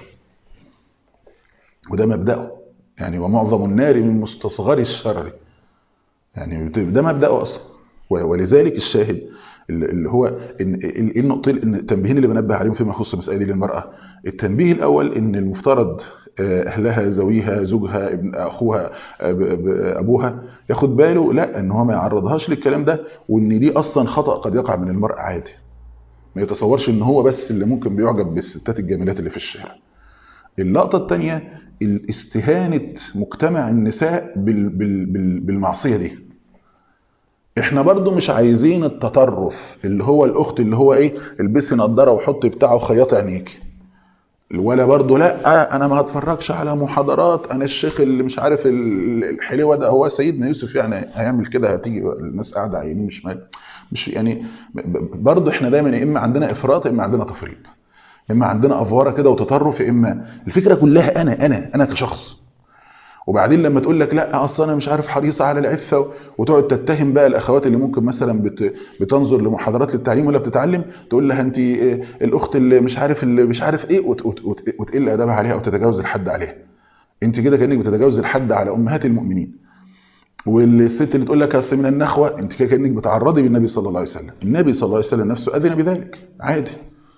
وده مبدأه يعني ومعظم النار من مستصغر الشر يعني ده مبدأه اصلا ولذلك الشاهد اللي هو ان ايه النقطه التنبيهين اللي بنبه عليهم فيما يخص المساله دي للمراه التنبيه الاول ان المفترض اهلها زويها زوجها ابن اخوها ابوها ياخد باله لا ان هو ما يعرضهاش للكلام ده وان دي اصلا خطا قد يقع من المراه عادي ما يتصورش ان هو بس اللي ممكن بيعجب بالستات الجميلات اللي في الشارع اللقطه الثانيه الاستهانه مجتمع النساء بالمعصيه دي احنا برضو مش عايزين التطرف اللي هو الاخت اللي هو ايه البسي نضاره وحطي بتاعه وخيطي عينيك ولا برضو لا انا ما هتفرجش على محاضرات انا الشيخ اللي مش عارف الحلوه ده هو سيدنا يوسف يعني هيعمل كده هتيجي الناس قاعده على يمين شمال مش يعني برضو احنا دايما يا اما عندنا افراط يا اما عندنا تفريط اما عندنا افواره كده وتطرف يا اما الفكره كلها انا انا انا كشخص وبعدين لما تقول لك لا اصل انا مش عارف حريصه على العفه وتقعد تتهم بقى الاخوات اللي ممكن مثلا بت بتنظر لمحاضرات للتعليم ولا بتتعلم تقول لها انت الاخت اللي مش عارف اللي مش عارف ايه وتقل ادبها عليها او تتجاوز الحد عليها انت كده كانك بتتجاوز الحد على امهات المؤمنين والست اللي تقول لك اصل من النخوه انت كده كانك بتعرضي بالنبي صلى الله عليه وسلم النبي صلى الله عليه وسلم نفسه اذن بذلك عادي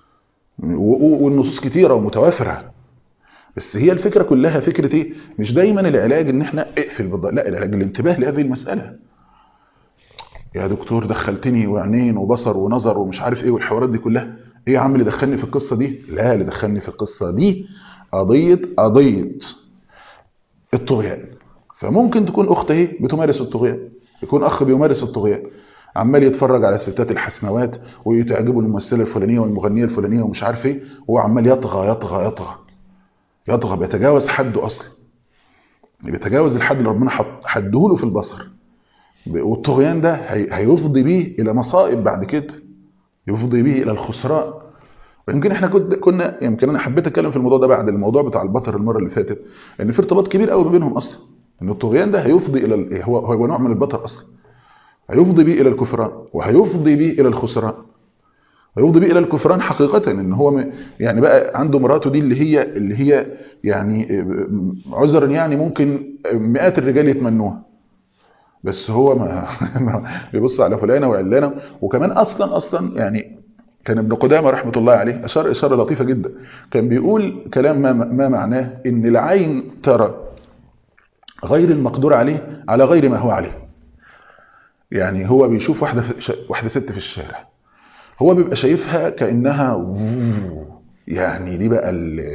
والنصوص كتيره ومتوافره بس هي الفكرة كلها فكرة ايه مش دايما العلاج ان احنا اقفل بالضبط لا العلاج الانتباه لهذه المسألة يا دكتور دخلتني وعينين وبصر ونظر ومش عارف ايه والحوارات دي كلها ايه يا عم اللي دخلني في القصة دي لا اللي دخلني في القصة دي قضية قضية الطغيان فممكن تكون اخت اهي بتمارس الطغيان يكون اخ بيمارس الطغيان عمال يتفرج على الستات الحسنوات ويتعجبه الممثله الفلانيه والمغنيه الفلانيه ومش عارف ايه وهو عمال يطغى يطغى يطغى يطغى بيتجاوز حده اصلا بيتجاوز الحد اللي ربنا حده له في البصر والطغيان ده هيفضي بيه الى مصائب بعد كده يفضي بيه الى الخسران ويمكن احنا كنا كنا يمكن انا حبيت اتكلم في الموضوع ده بعد الموضوع بتاع البطر المره اللي فاتت ان في ارتباط كبير قوي ما بينهم اصلا ان الطغيان ده هيفضي الى هو هو نوع من البطر اصلا هيفضي بيه الى الكفران وهيفضي بيه الى الخسران ويفضي بيه الى الكفران حقيقه ان هو يعني بقى عنده مراته دي اللي هي اللي هي يعني عذرا يعني ممكن مئات الرجال يتمنوها بس هو ما بيبص على فلانه وعلانه وكمان اصلا اصلا يعني كان ابن قدامه رحمه الله عليه اشار اشاره لطيفه جدا كان بيقول كلام ما, ما معناه ان العين ترى غير المقدور عليه على غير ما هو عليه يعني هو بيشوف واحده واحده ست في الشارع هو بيبقى شايفها كانها يعني دي بقى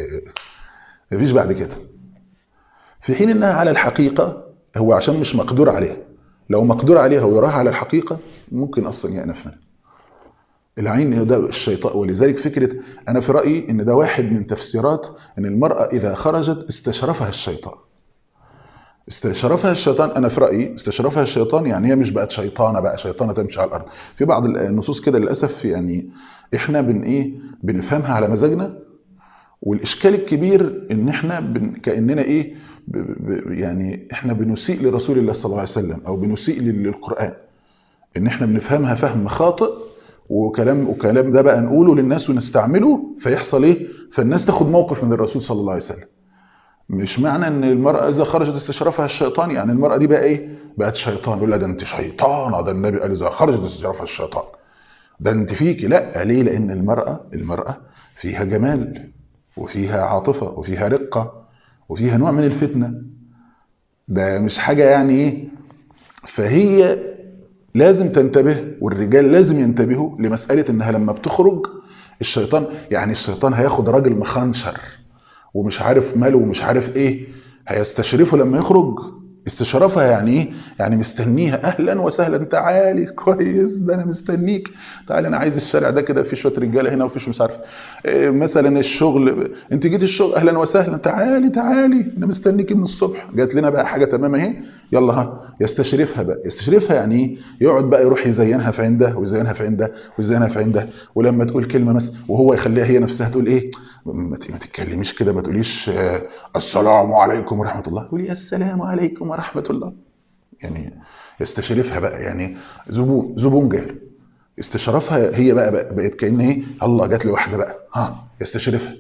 مفيش بعد كده في حين انها على الحقيقه هو عشان مش مقدور عليها لو مقدور عليها ويراها على الحقيقه ممكن اصلا يأنف منها العين ده الشيطان ولذلك فكره انا في رايي ان ده واحد من تفسيرات ان المراه اذا خرجت استشرفها الشيطان استشرفها الشيطان انا في رايي استشرفها الشيطان يعني هي مش بقت شيطانه بقى شيطانه تمشي على الارض في بعض النصوص كده للاسف يعني احنا بن ايه بنفهمها على مزاجنا والاشكال الكبير ان احنا بن كاننا ايه ب ب يعني احنا بنسيء لرسول الله صلى الله عليه وسلم او بنسيء للقران ان احنا بنفهمها فهم خاطئ وكلام وكلام ده بقى نقوله للناس ونستعمله فيحصل ايه فالناس تاخد موقف من الرسول صلى الله عليه وسلم مش معنى ان المرأة اذا خرجت استشرافها الشيطان يعني المرأة دي بقى ايه بقت شيطان يقول لها ده انت شيطانة ده النبي قال اذا خرجت استشرافها الشيطان ده انت فيكي لا ليه لان المرأة المرأة فيها جمال وفيها عاطفة وفيها رقة وفيها نوع من الفتنة ده مش حاجة يعني ايه فهي لازم تنتبه والرجال لازم ينتبهوا لمسألة انها لما بتخرج الشيطان يعني الشيطان هياخد راجل مخنشر ومش عارف ماله ومش عارف ايه هيستشرفه لما يخرج استشرافها يعني ايه يعني مستنيها اهلا وسهلا تعالي كويس ده انا مستنيك تعالي انا عايز الشارع ده كده في شويه رجاله هنا وفي مش عارف إيه مثلا الشغل انت جيت الشغل اهلا وسهلا تعالي تعالي انا مستنيكي من الصبح جات لنا بقى حاجه تمام اهي يلا ها يستشرفها بقى يستشرفها يعني ايه يقعد بقى يروح يزينها في عنده ويزينها في عنده ويزينها في عنده ولما تقول كلمه مثلا وهو يخليها هي نفسها تقول ايه ما تتكلميش كده ما تقوليش السلام عليكم ورحمه الله قولي السلام عليكم ورحمه الله يعني يستشرفها بقى يعني زبون زبون جاي استشرافها هي بقى بقت كأن ايه الله جات لي واحده بقى ها يستشرفها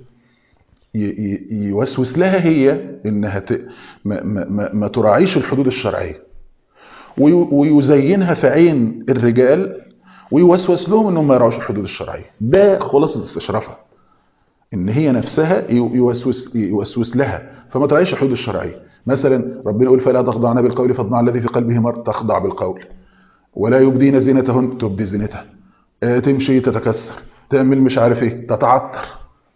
يوسوس لها هي انها ت... ما, ما, ما تراعيش الحدود الشرعيه ويزينها في عين الرجال ويوسوس لهم انهم ما يراعوش الحدود الشرعيه ده خلاصه استشرافها ان هي نفسها يوسوس يوسوس لها فما تراعيش الحدود الشرعيه مثلا ربنا يقول فلا تخضعن بالقول فاطمع الذي في قلبه مرض تخضع بالقول ولا يبدين زينتهن تبدي زينتها تمشي تتكسر تعمل مش عارف ايه تتعطر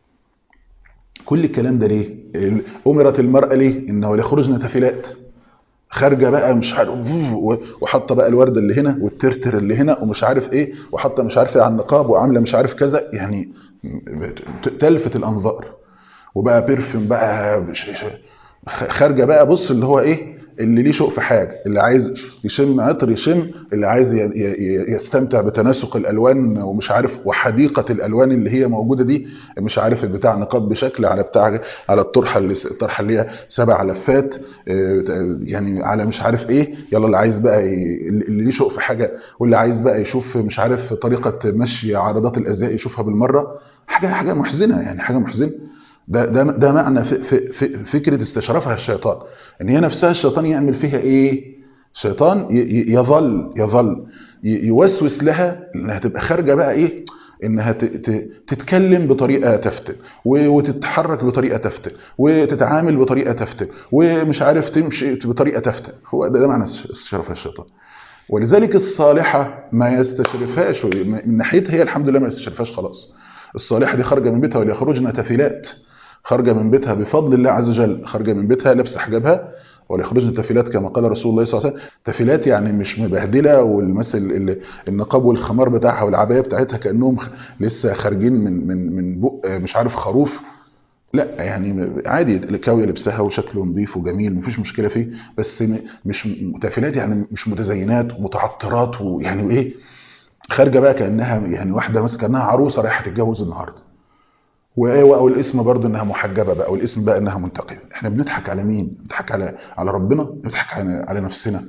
كل الكلام ده ليه امرت المراه ليه انه لا يخرجن تفلات خارجه بقى مش عارف وحاطه بقى الورده اللي هنا والترتر اللي هنا ومش عارف ايه وحاطه مش عارف ايه على النقاب وعامله مش عارف كذا يعني تلفت الانظار وبقى بيرفيوم بقى خارجه بقى بص اللي هو ايه اللي ليه شوق في حاجه اللي عايز يشم عطر يشم اللي عايز يستمتع بتناسق الالوان ومش عارف وحديقه الالوان اللي هي موجوده دي مش عارف بتاع نقاب بشكل على بتاع على الطرحه اللي الطرحه اللي هي سبع لفات يعني على مش عارف ايه يلا اللي عايز بقى اللي ليه شوق في حاجه واللي عايز بقى يشوف مش عارف طريقه مشي عرضات الازياء يشوفها بالمره حاجه حاجه محزنه يعني حاجه محزنه ده ده ده معنى في في في فكره استشرافها الشيطان ان هي نفسها الشيطان يعمل فيها ايه الشيطان يظل يظل يوسوس لها انها تبقى خارجه بقى ايه انها تتكلم بطريقه تفتن وتتحرك بطريقه تفتن وتتعامل بطريقه تفتن ومش عارف تمشي بطريقه تفتن هو ده, ده معنى استشراف الشيطان ولذلك الصالحه ما يستشرفهاش من ناحيتها هي الحمد لله ما يستشرفهاش خلاص الصالحه دي خارجه من بيتها وليخرجن تفيلات خارجه من بيتها بفضل الله عز وجل خارجه من بيتها لابسه حجابها وليخرجن تفيلات كما قال رسول الله صلى الله عليه وسلم تفيلات يعني مش مبهدله والمثل النقاب والخمار بتاعها والعبايه بتاعتها كانهم لسه خارجين من من من بق مش عارف خروف لا يعني عادي كاويه لبسها وشكله نظيف وجميل مفيش مشكله فيه بس مش تفيلات يعني مش متزينات ومتعطرات ويعني وايه خارجه بقى كانها يعني واحده مثلا كانها عروسه رايحه تتجوز النهارده او الاسم برضه انها محجبه بقى والاسم بقى انها منتقبه احنا بنضحك على مين بنضحك على على ربنا بنضحك على, على نفسنا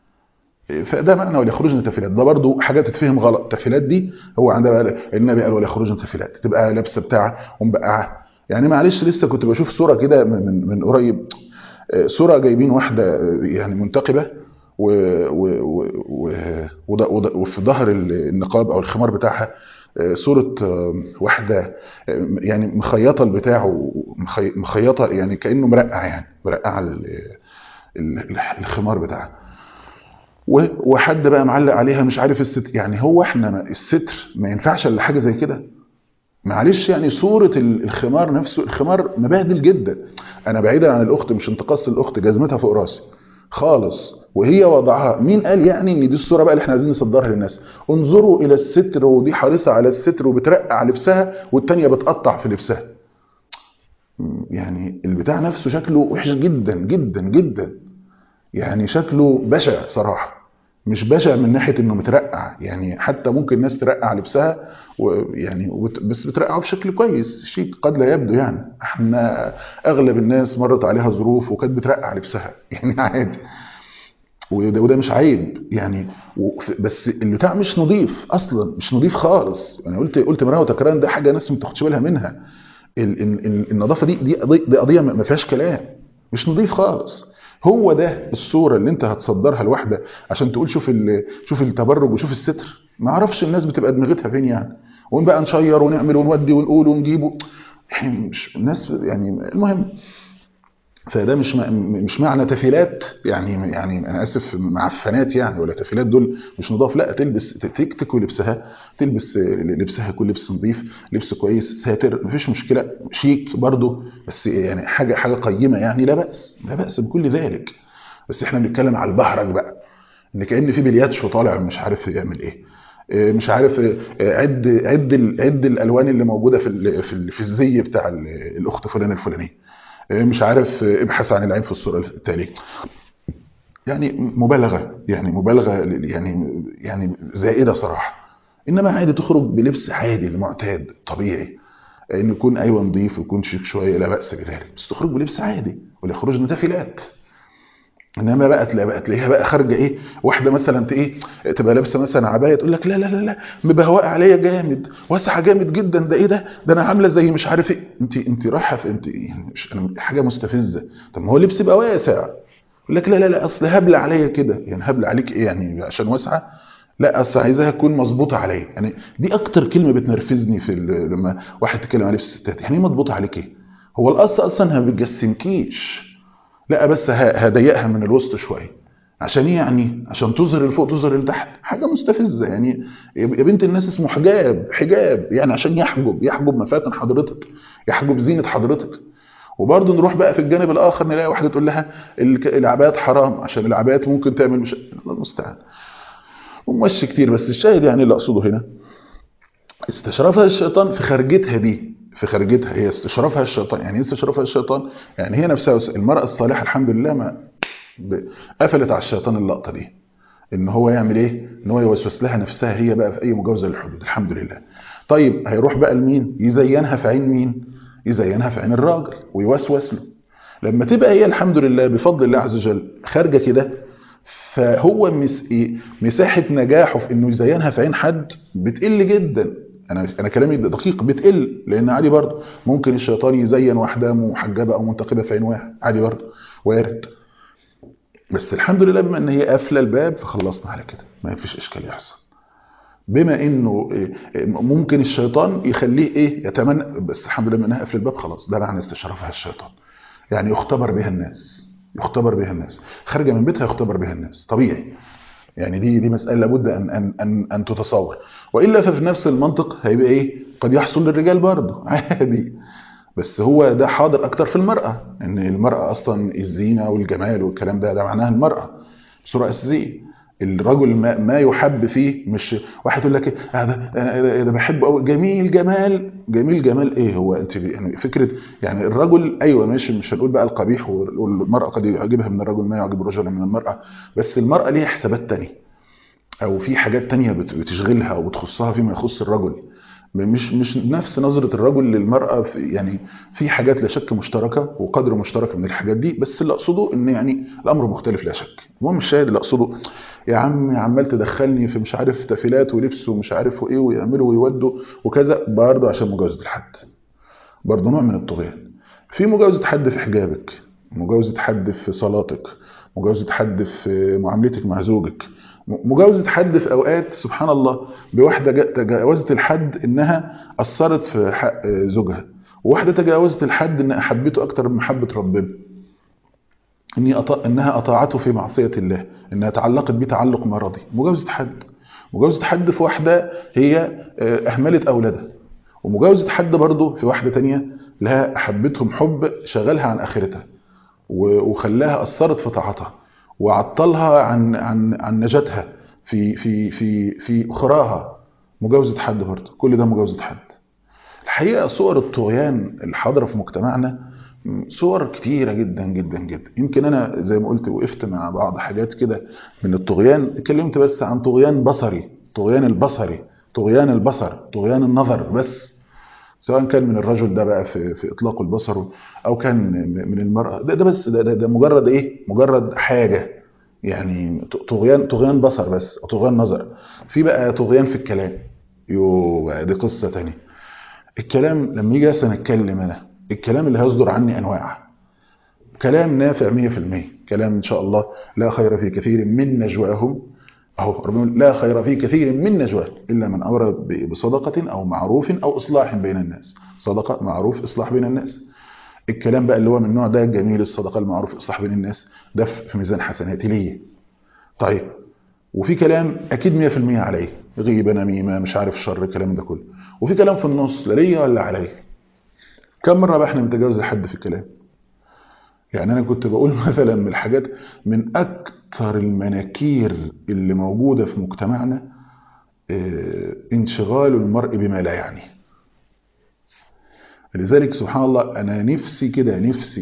فده معنى ولا يخرجن تفيلات ده برضه حاجه تتفهم غلط تفيلات دي هو عندها بقى النبي قال ولا يخرجن تفيلات تبقى لابسه بتاع ومبقعه يعني معلش لسه كنت بشوف صوره كده من من قريب صوره جايبين واحده يعني منتقبه و و و وفي ظهر النقاب او الخمار بتاعها صورة واحدة يعني مخيطة البتاع مخيطة يعني كأنه مرقع يعني مرقع الخمار بتاعها وحد بقى معلق عليها مش عارف الستر يعني هو احنا الستر ما ينفعش الا حاجة زي كده معلش يعني صورة الخمار نفسه الخمار مبهدل جدا انا بعيدا عن الاخت مش انتقاص الاخت جزمتها فوق راسي خالص وهي وضعها مين قال يعني ان دي الصوره بقى اللي احنا عايزين نصدرها للناس انظروا الى الستر ودي حريصه على الستر وبترقع لبسها والتانيه بتقطع في لبسها يعني البتاع نفسه شكله وحش جدا جدا جدا يعني شكله بشع صراحه مش بشع من ناحيه انه مترقع يعني حتى ممكن الناس ترقع لبسها ويعني بس بترقعه بشكل كويس شيك قد لا يبدو يعني احنا اغلب الناس مرت عليها ظروف وكانت بترقع لبسها يعني عادي وده, وده مش عيب يعني بس البتاع مش نظيف اصلا مش نظيف خالص انا قلت قلت مرة وتكرار ده حاجه ناس ما تاخدش بالها منها النظافه دي دي دي قضيه ما فيهاش كلام مش نظيف خالص هو ده الصوره اللي انت هتصدرها لواحده عشان تقول شوف شوف التبرج وشوف الستر ما اعرفش الناس بتبقى دماغتها فين يعني ونبقى نشير ونعمل ونودي ونقول ونجيب يعني مش الناس يعني المهم فده مش مش معنى تفيلات يعني يعني انا اسف معفنات يعني ولا تفيلات دول مش نضاف لا تلبس تكوي لبسها تلبس لبسها يكون لبس نظيف لبس كويس ساتر مفيش مشكله شيك برضه بس يعني حاجه حاجه قيمه يعني لا باس لا باس بكل ذلك بس احنا بنتكلم على البهرج بقى ان كان في بلياتشو طالع مش عارف يعمل ايه مش عارف عد عد عد الالوان اللي موجوده في في الزي بتاع الاخت فلان الفلانيه مش عارف ابحث عن العين في الصورة التالية يعني مبالغه يعني مبالغه يعني يعني زائده صراحه انما عادي تخرج بلبس عادي المعتاد طبيعي ان يكون ايوه نظيف ويكون شيك شويه لا باس بذلك بس تخرج بلبس عادي ولا يخرجن تافلات انما بقى تلاقي بقى تلاقيها بقى خارجه ايه واحده مثلا ت- ايه تبقى لابسه مثلا عبايه تقول لك لا لا لا لا مبهوقه عليا جامد واسعه جامد جدا ده ايه ده ده انا عامله زي مش عارف ايه انت انت رايحه في انت يعني مش انا حاجه مستفزه طب ما هو لبس يبقى واسع يقول لك لا لا لا اصل هبل عليا كده يعني هبل عليك ايه يعني عشان واسعه لا اصل عايزاها تكون مظبوطه عليا يعني دي اكتر كلمه بتنرفزني في ال- لما واحد يتكلم عن لبس الستات يعني ايه مظبوطه عليك ايه هو الاصل اصلا ما بتجسمكيش لا بس ه- هضيقها من الوسط شويه عشان ايه يعني عشان تظهر لفوق تظهر لتحت حاجه مستفزه يعني يا بنت الناس اسمه حجاب حجاب يعني عشان يحجب يحجب مفاتن حضرتك يحجب زينه حضرتك وبرضه نروح بقى في الجانب الاخر نلاقي واحده تقول لها الك- العبايات حرام عشان العبايات ممكن تعمل مش الله المستعان ومشي كتير بس الشاهد يعني اللي اقصده هنا استشرفها الشيطان في خرجتها دي في خرجتها هي استشرفها الشيطان يعني ايه استشرفها الشيطان يعني هي نفسها المرأة الصالحة الحمد لله ما ب- قفلت على الشيطان اللقطة دي ان هو يعمل ايه ان هو يوسوس لها نفسها هي بقى في اي مجاوزة للحدود الحمد لله طيب هيروح بقى لمين يزينها في عين مين يزينها في عين الراجل ويوسوس له لما تبقى هي الحمد لله بفضل الله عز وجل خارجه كده فهو مس... إيه؟ مساحه نجاحه في انه يزينها في عين حد بتقل جدا انا انا كلامي دقيق بتقل لان عادي برضه ممكن الشيطان يزين واحده محجبه او منتقبه في عين واحد عادي برضه وارد بس الحمد لله بما ان هي قافله الباب فخلصنا على كده ما فيش اشكال يحصل بما انه إيه، إيه، ممكن الشيطان يخليه ايه يتمنى بس الحمد لله بما انها قافله الباب خلاص ده معنى استشرافها الشيطان يعني يختبر بها الناس يختبر بها الناس خارجه من بيتها يختبر بها الناس طبيعي يعني دي دي مساله لابد ان ان ان, أن تتصور والا ففي نفس المنطق هيبقى ايه قد يحصل للرجال برضه عادي بس هو ده حاضر اكتر في المراه ان المراه اصلا الزينه والجمال والكلام ده ده معناها المراه بصوره اساسيه الرجل ما, ما يحب فيه مش واحد يقول لك إيه، آه ده أنا ده بحبه قوي جميل جمال جميل جمال ايه هو انت يعني فكره يعني الرجل ايوه ماشي مش هنقول بقى القبيح والمراه قد يعجبها من الرجل ما يعجب الرجل من المراه بس المراه ليها حسابات تانية او في حاجات تانية بت- بتشغلها او بتخصها فيما يخص الرجل مش مش نفس نظرة الرجل للمرأة في يعني في حاجات لا شك مشتركة وقدر مشترك من الحاجات دي بس اللي اقصده ان يعني الامر مختلف لا شك المهم الشاهد اللي اقصده يا عم عمال تدخلني في مش عارف تفيلات ولبس ومش عارف وايه ويعملوا ويودوا وكذا برضه عشان مجاوزة الحد برضه نوع من الطغيان في مجاوزة حد في حجابك مجاوزة حد في صلاتك مجاوزة حد في معاملتك مع زوجك م- مجاوزة حد في أوقات سبحان الله بواحدة جا- تجاوزت الحد إنها أثرت في حق زوجها وواحدة تجاوزت الحد إنها أحبته أكتر من محبة ربنا إني أطا... إنها أطاعته في معصية الله إنها تعلقت بيه تعلق مرضي مجاوزة حد مجاوزة حد في واحدة هي آه، أهملت أولادها ومجاوزة حد برضه في واحدة تانية لها أحبتهم حب شغلها عن آخرتها و- وخلاها أثرت في طاعتها وعطلها عن عن عن نجاتها في في في في أخراها مجاوزة حد برضه كل ده مجاوزة حد الحقيقة صور الطغيان الحاضرة في مجتمعنا م، صور كتيرة جدا جدا جدا يمكن أنا زي ما قلت وقفت مع بعض حاجات كده من الطغيان اتكلمت بس عن طغيان بصري طغيان البصري طغيان البصر طغيان النظر بس سواء كان من الرجل ده بقى في, في إطلاق البصر أو كان م- من المرأة ده, ده بس ده, ده, ده مجرد إيه مجرد حاجة يعني ط- طغيان طغيان بصر بس أو طغيان نظر في بقى طغيان في الكلام يو بقى دي قصة تانية الكلام لما يجي مثلا اتكلم انا الكلام اللي هيصدر عني انواع كلام نافع 100% كلام ان شاء الله لا خير في كثير من نجواهم اهو ربنا يقول لا خير في كثير من نجواهم الا من امر ب- بصدقه او معروف او اصلاح بين الناس صدقه معروف اصلاح بين الناس الكلام بقى اللي هو من النوع ده جميل الصدقه المعروف اصلاح بين الناس ده في في ميزان حسناتي ليه طيب وفي كلام اكيد 100% عليه غيبه نميمه مش عارف شر الكلام ده كله وفي كلام في النص لا ليا ولا عليا كم مره بقى احنا بنتجاوز حد في الكلام يعني انا كنت بقول مثلا من الحاجات من اكتر المناكير اللي موجوده في مجتمعنا آه، انشغال المرء بما لا يعنيه لذلك سبحان الله انا نفسي كده نفسي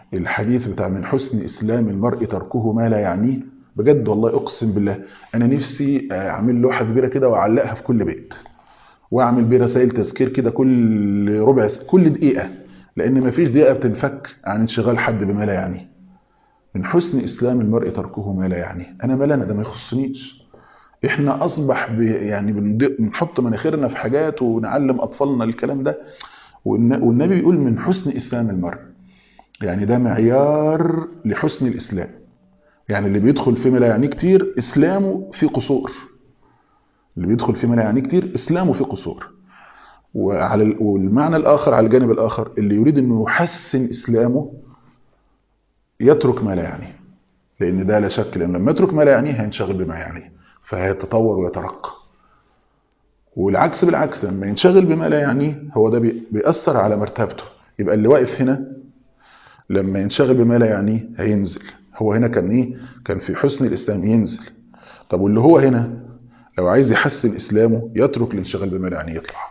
الحديث بتاع من حسن اسلام المرء تركه ما لا يعنيه بجد والله اقسم بالله انا نفسي اعمل لوحه كبيره كده واعلقها في كل بيت واعمل بيه رسائل تذكير كده كل ربع س... كل دقيقه لان مفيش دقيقه بتنفك عن انشغال حد بما لا يعنيه من حسن اسلام المرء تركه ما لا يعنيه انا مال انا ده ما يخصنيش احنا اصبح ب... يعني بنض- بنحط مناخيرنا في حاجات ونعلم اطفالنا الكلام ده والن- والنبي بيقول من حسن اسلام المرء يعني ده معيار لحسن الاسلام يعني اللي بيدخل فيما لا يعنيه كتير اسلامه في قصور اللي بيدخل فيما لا يعنيه كتير اسلامه في قصور وعلى ال- والمعنى الاخر على الجانب الاخر اللي يريد انه يحسن اسلامه يترك ما لا يعنيه لان ده لا شك لان لما يترك ما لا يعنيه هينشغل بما يعنيه فهيتطور ويترقى والعكس بالعكس لما ينشغل بما لا يعنيه هو ده بي- بيأثر على مرتبته يبقى اللي واقف هنا لما ينشغل بما لا يعنيه هينزل هو هنا كان ايه كان في حسن الاسلام ينزل طب واللي هو هنا لو عايز يحسن اسلامه يترك الانشغال بما لا يعنيه يطلع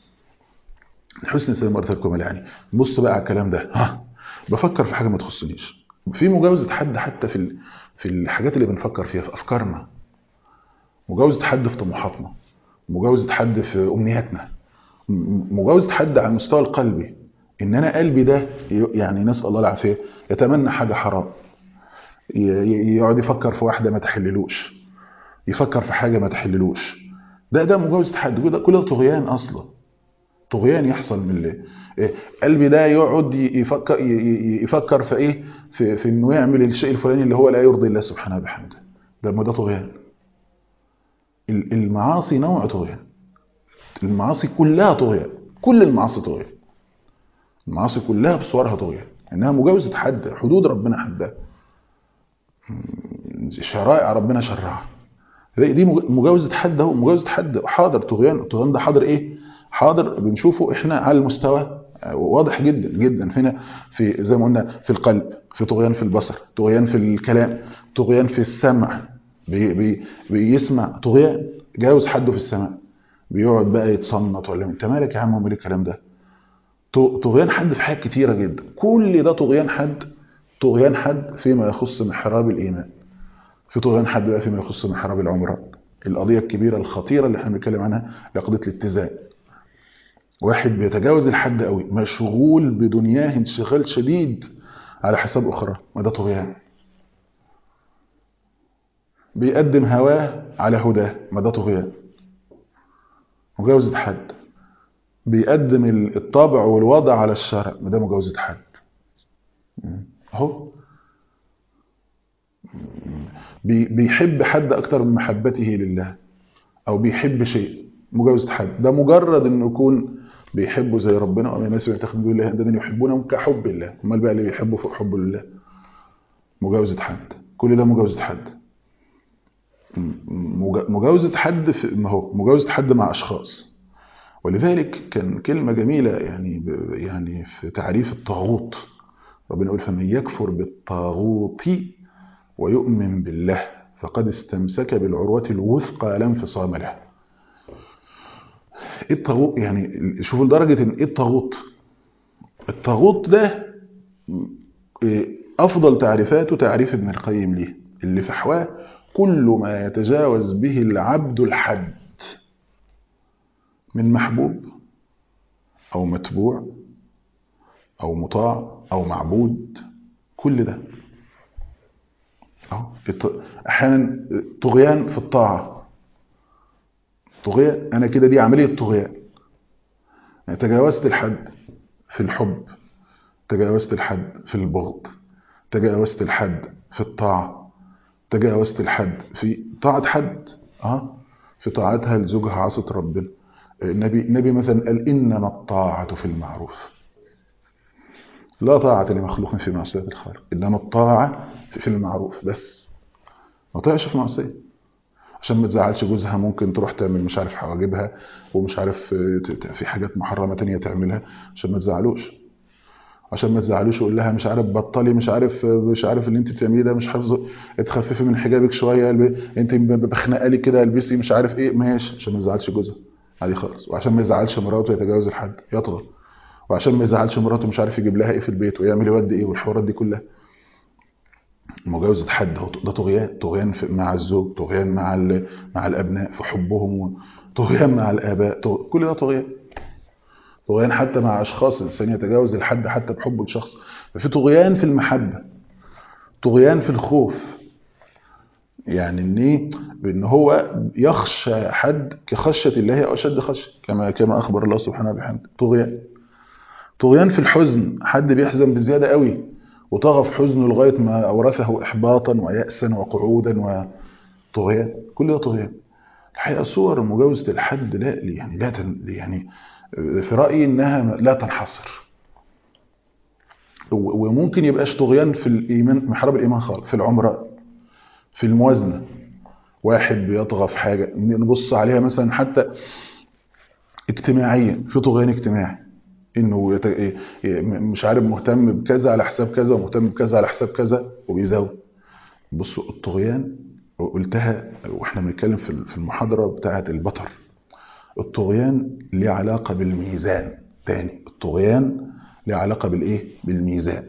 حسن الاسلام مرة تركه ما لا يعنيه بص بقى على الكلام ده ها بفكر في حاجه ما تخصنيش في مجاوزه حد حتى في ال- في الحاجات اللي بنفكر فيها في افكارنا مجاوزه حد في طموحاتنا مجاوزه حد في امنياتنا م- مجاوزه حد على المستوى القلبي ان انا قلبي ده ي- يعني نسال الله العافيه يتمنى حاجه حرام ي- ي- يقعد يفكر في واحده ما تحللوش يفكر في حاجه ما تحللوش ده ده مجاوزه حد كل ده كل ده طغيان اصلا طغيان يحصل من اللي إيه، قلبي ده يقعد ي- يفكر ي- ي- يفكر في ايه في, في انه يعمل الشيء الفلاني اللي هو لا يرضي الله سبحانه وبحمده ده ما ده طغيان ال- المعاصي نوع طغيان المعاصي كلها طغيان كل المعاصي طغيان المعاصي كلها بصورها طغيان انها مجاوزه حد حدود ربنا حدها م- شرائع ربنا شرعها دي دي مج- مجاوزه حد اهو مجاوزه حد حاضر طغيان الطغيان ده حاضر ايه حاضر بنشوفه احنا على المستوى آه، واضح جدا جدا فينا في زي ما قلنا في القلب في طغيان في البصر طغيان في الكلام طغيان في السمع بي بي بيسمع طغيان جاوز حده في السماء بيقعد بقى يتصنط ولا انت مالك يا عم ومال الكلام ده ط- طغيان حد في حاجات كتيره جدا كل ده طغيان حد طغيان حد فيما يخص محراب الايمان في طغيان حد بقى فيما يخص محراب العمران القضيه الكبيره الخطيره اللي احنا بنتكلم عنها هي قضيه الاتزان واحد بيتجاوز الحد قوي مشغول بدنياه انشغال شديد على حساب اخرى ما ده طغيان بيقدم هواه على هداه ما ده طغيان مجاوزة حد بيقدم ال- الطابع والوضع على الشرع ما ده مجاوزة حد مم. اهو مم. بي- بيحب حد اكتر من محبته لله او بيحب شيء مجاوزة حد ده مجرد انه يكون بيحبه زي ربنا ومن الناس يتخذون دون الله اندادا يحبونهم كحب الله امال بقى اللي بيحبه فوق حبه لله مجاوزة حد كل ده مجاوزة حد مجا- مجاوزة حد في ما هو مجاوزة حد مع أشخاص ولذلك كان كلمة جميلة يعني ب- يعني في تعريف الطاغوت ربنا يقول فمن يكفر بالطاغوت ويؤمن بالله فقد استمسك بالعروة الوثقى لا انفصام لها ايه الطاغوت يعني شوفوا لدرجة ان ايه الطاغوت الطاغوت ده إيه، افضل تعريفاته تعريف ابن القيم ليه اللي فحواه كل ما يتجاوز به العبد الحد من محبوب او متبوع او مطاع او معبود كل ده أهو. الط- احيانا طغيان في الطاعه طغيان انا كده دي عمليه طغيان يعني تجاوزت الحد في الحب تجاوزت الحد في البغض تجاوزت الحد في الطاعه تجاوزت الحد في طاعه حد اه في طاعتها لزوجها عصت ربنا النبي النبي مثلا قال انما الطاعه في المعروف لا طاعة لمخلوق في معصية الخالق إنما الطاعة في المعروف بس ما طاعش في معصية عشان ما تزعلش جوزها ممكن تروح تعمل مش عارف حواجبها ومش عارف آه، ت- ت- في حاجات محرمة تانية تعملها عشان ما تزعلوش عشان ما تزعلوش يقول لها مش عارف بطلي مش عارف مش عارف اللي انت بتعمليه ده مش حافظه اتخففي من حجابك شويه الب- انت بخنقه لي كده البسي مش عارف ايه ماشي عشان ما تزعلش جوزها عادي خالص وعشان ما يزعلش مراته يتجاوز الحد يطغى وعشان ما يزعلش مراته مش عارف يجيب لها ايه في البيت ويعمل يودي ايه والحوارات دي كلها مجاوزة حد ده طغيان طغيان مع الزوج طغيان مع مع الابناء في حبهم طغيان مع الاباء كل ده طغيان طغيان حتى مع اشخاص الانسان يتجاوز الحد حتى بحبه لشخص ففي طغيان في المحبه طغيان في الخوف يعني ان ايه بان هو يخشى حد كخشيه الله او اشد خشيه كما كما اخبر الله سبحانه وبحمده طغيان طغيان في الحزن حد بيحزن بزياده قوي وطغى في حزنه لغايه ما اورثه احباطا وياسا وقعودا وطغيان كل ده طغيان الحقيقه صور مجاوزه الحد لا يعني لا تن يعني في رايي انها لا تنحصر وممكن يبقاش طغيان في الايمان محارب الايمان خالص في العمره في الموازنه واحد بيطغى في حاجه نبص عليها مثلا حتى اجتماعيا في طغيان اجتماعي انه يت... مش عارف مهتم بكذا على حساب كذا ومهتم بكذا على حساب كذا وبيزود بصوا الطغيان قلتها واحنا بنتكلم في المحاضره بتاعه البطر الطغيان ليه علاقه بالميزان تاني الطغيان ليه علاقه بالايه بالميزان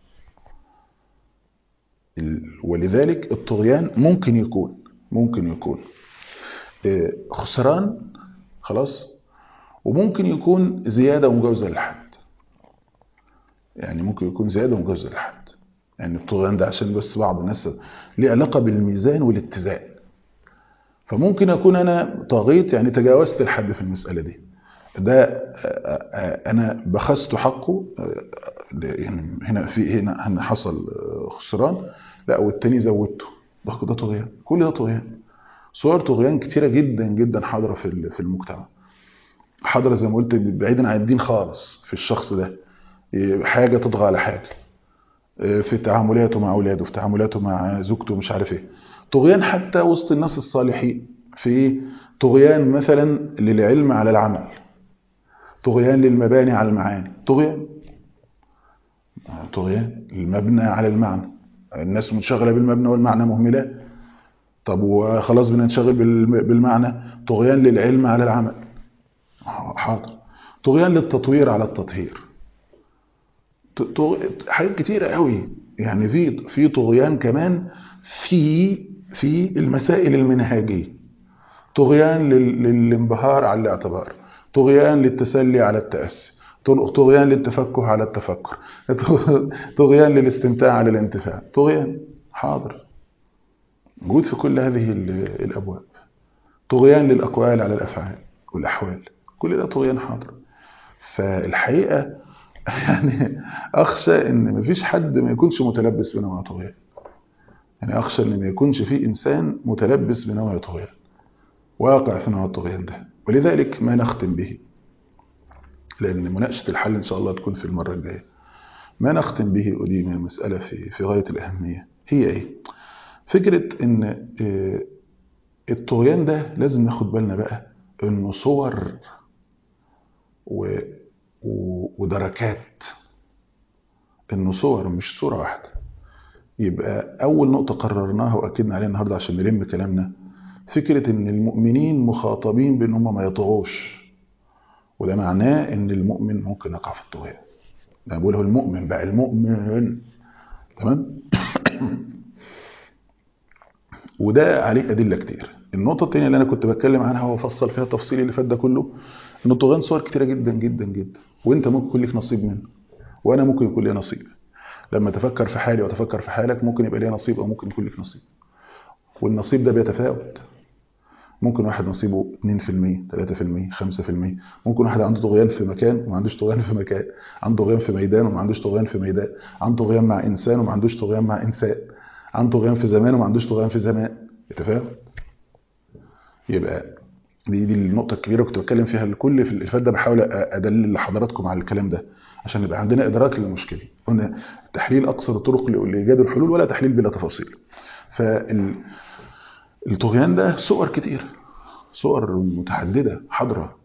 ولذلك الطغيان ممكن يكون ممكن يكون خسران خلاص وممكن يكون زياده ومجاوزه للحد يعني ممكن يكون زياده ومجاوزه للحد يعني الطغيان ده عشان بس بعض الناس ليه علاقه بالميزان والاتزان فممكن اكون انا طغيت يعني تجاوزت الحد في المساله دي ده انا بخست حقه يعني هنا في هنا هنا حصل خسران لا والتاني زودته ده ده طغيان كل ده طغيان صور طغيان كتيره جدا جدا حاضره في في المجتمع حاضره زي ما قلت بعيدا عن الدين خالص في الشخص ده حاجه تطغى على حاجه في تعاملاته مع اولاده في تعاملاته مع زوجته مش عارف ايه طغيان حتى وسط الناس الصالحين في طغيان مثلا للعلم على العمل طغيان للمباني على المعاني طغيان طغيان المبنى على المعنى الناس منشغله بالمبنى والمعنى مهملات طب وخلاص بننشغل بالمعنى طغيان للعلم على العمل حاضر طغيان للتطوير على التطهير حاجات كتيره قوي يعني في في طغيان كمان في في المسائل المنهاجيه طغيان للانبهار على الاعتبار طغيان للتسلي على التأسي طغيان للتفكه على التفكر طغيان للاستمتاع على الانتفاع طغيان حاضر موجود في كل هذه الأبواب طغيان للأقوال على الأفعال والأحوال كل ده طغيان حاضر فالحقيقة يعني أخشى إن مفيش حد ما يكونش متلبس بنوع طغيان يعني أخشى إن ما يكونش في إنسان متلبس بنوع طغيان واقع في نوع الطغيان ده ولذلك ما نختم به لأن مناقشة الحل إن شاء الله تكون في المرة الجاية ما نختم به ودي من المسألة في في غاية الأهمية هي إيه؟ فكرة إن الطغيان ده لازم ناخد بالنا بقى إنه صور و ودركات إنه صور مش صورة واحدة يبقى أول نقطة قررناها وأكدنا عليها النهاردة عشان نلم كلامنا فكرة إن المؤمنين مخاطبين بإن هم ما يطغوش وده معناه إن المؤمن ممكن يقع في الطغيان أنا بقوله المؤمن بقى المؤمن تمام وده عليه أدلة كتير النقطة الثانية اللي أنا كنت بتكلم عنها وأفصل فيها التفصيل اللي فات ده كله إن الطغيان صور كتيرة جدا جدا جدا وأنت ممكن يكون لك نصيب منه وأنا ممكن يكون لي نصيب لما تفكر في حالي وتفكر في حالك ممكن يبقى لي نصيب أو ممكن يكون لك نصيب والنصيب ده بيتفاوت ممكن واحد نصيبه 2% 3% 5% ممكن واحد عنده طغيان في مكان وما عندوش طغيان في مكان عنده طغيان في ميدان وما عندوش طغيان في ميدان عنده طغيان مع انسان وما عندوش طغيان مع انسان عنده طغيان في زمان وما عندوش طغيان في زمان يتفاوت يبقى دي دي النقطة الكبيرة كنت بتكلم فيها الكل في اللي فات ده بحاول ادلل لحضراتكم على الكلام ده عشان يبقى عندنا ادراك للمشكلة قلنا تحليل اقصر الطرق لايجاد الحلول ولا تحليل بلا تفاصيل فال الطغيان ده صور كتير صور متعددة حاضرة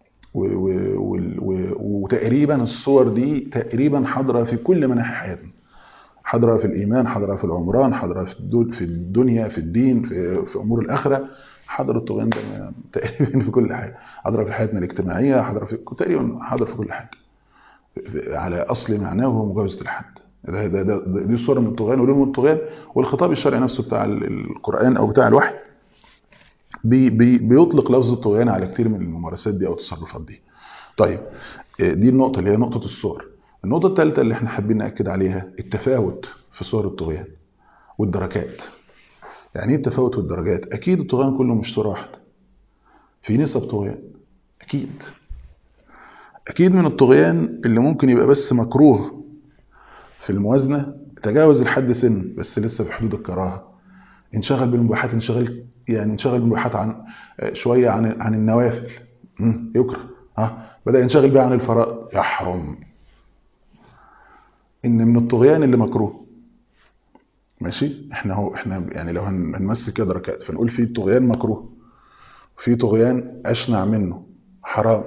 وتقريبا الصور دي تقريبا حاضرة في كل مناحي حياتنا حاضرة في الإيمان حاضرة في العمران حاضرة في الدنيا في الدين في, في أمور الآخرة حاضر الطغيان ده تقريبا في كل حاجة حاضرة في حياتنا الاجتماعية حاضرة في تقريبا حاضر في كل حاجة على اصل معناه وهو مجاوزه الحد ده ده ده ده- دي صوره من الطغيان ولون من الطغيان والخطاب الشرعي نفسه بتاع ال- القران او بتاع الوحي بي بي بيطلق لفظ الطغيان على كتير من الممارسات دي او التصرفات دي طيب آه، دي النقطه اللي هي نقطه الصور النقطه الثالثه اللي احنا حابين ناكد عليها التفاوت في صور الطغيان والدركات يعني ايه التفاوت والدرجات اكيد الطغيان كله مش صوره واحده في نسب طغيان اكيد اكيد من الطغيان اللي ممكن يبقى بس مكروه في الموازنه تجاوز الحد سن بس لسه في حدود الكراهه انشغل بالمباحات انشغل يعني انشغل بالمباحات عن آه، شويه عن عن النوافل مم، يكره ها بدا ينشغل بقى عن الفرائض يحرم ان من الطغيان اللي مكروه ماشي احنا هو احنا يعني لو هن- هنمسك كده دركات فنقول في طغيان مكروه في طغيان اشنع منه حرام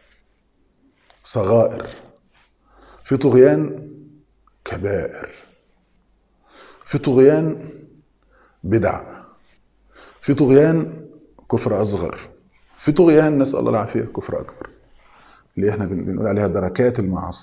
صغائر في طغيان كبائر في طغيان بدع في طغيان كفر اصغر في طغيان نسال الله العافيه كفر اكبر اللي احنا بن- بنقول عليها دركات المعاصي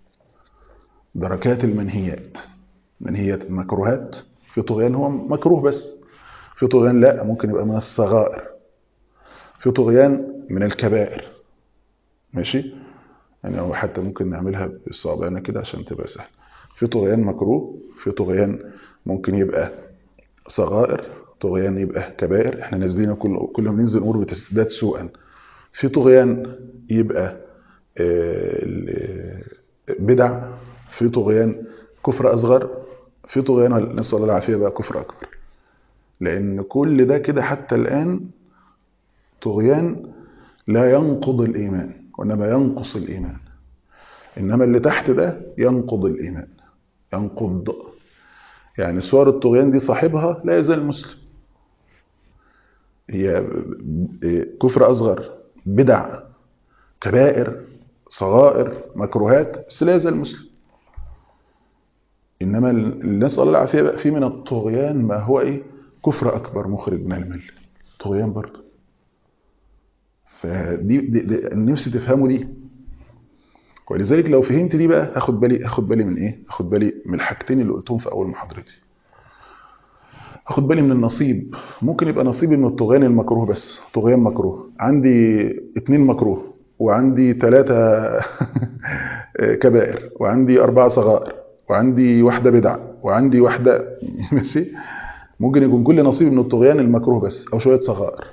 دركات المنهيات منهيات المكروهات في طغيان هو مكروه بس في طغيان لا ممكن يبقى من الصغائر في طغيان من الكبائر ماشي يعني هو حتى ممكن نعملها بالصعبانه كده عشان تبقى سهل في طغيان مكروه في طغيان ممكن يبقى صغائر طغيان يبقى كبائر احنا نازلين كل كل ما ننزل امور بتزداد سوءا في طغيان يبقى آه، ال- بدع في طغيان كفر اصغر في طغيان نسال الله العافيه بقى كفر اكبر لان كل ده كده حتى الان طغيان لا ينقض الايمان وانما ينقص الايمان انما اللي تحت ده ينقض الايمان ينقض يعني صور الطغيان دي صاحبها لا يزال مسلم هي كفر اصغر بدع كبائر صغائر مكروهات بس لا يزال مسلم انما اللي نسال الله العافيه بقى في من الطغيان ما هو ايه كفر اكبر مخرج من المله طغيان برضه فدي دي دي نفسي تفهموا دي ولذلك لو فهمت دي بقى هاخد بالي هاخد بالي من ايه هاخد بالي من الحاجتين اللي قلتهم في اول محاضرتي هاخد بالي من النصيب ممكن يبقى نصيبي من الطغيان المكروه بس طغيان مكروه عندي اتنين مكروه وعندي ثلاثة كبائر وعندي أربعة صغائر وعندي واحدة بدع وعندي واحدة ماشي ممكن يكون كل نصيبي من الطغيان المكروه بس أو شوية صغائر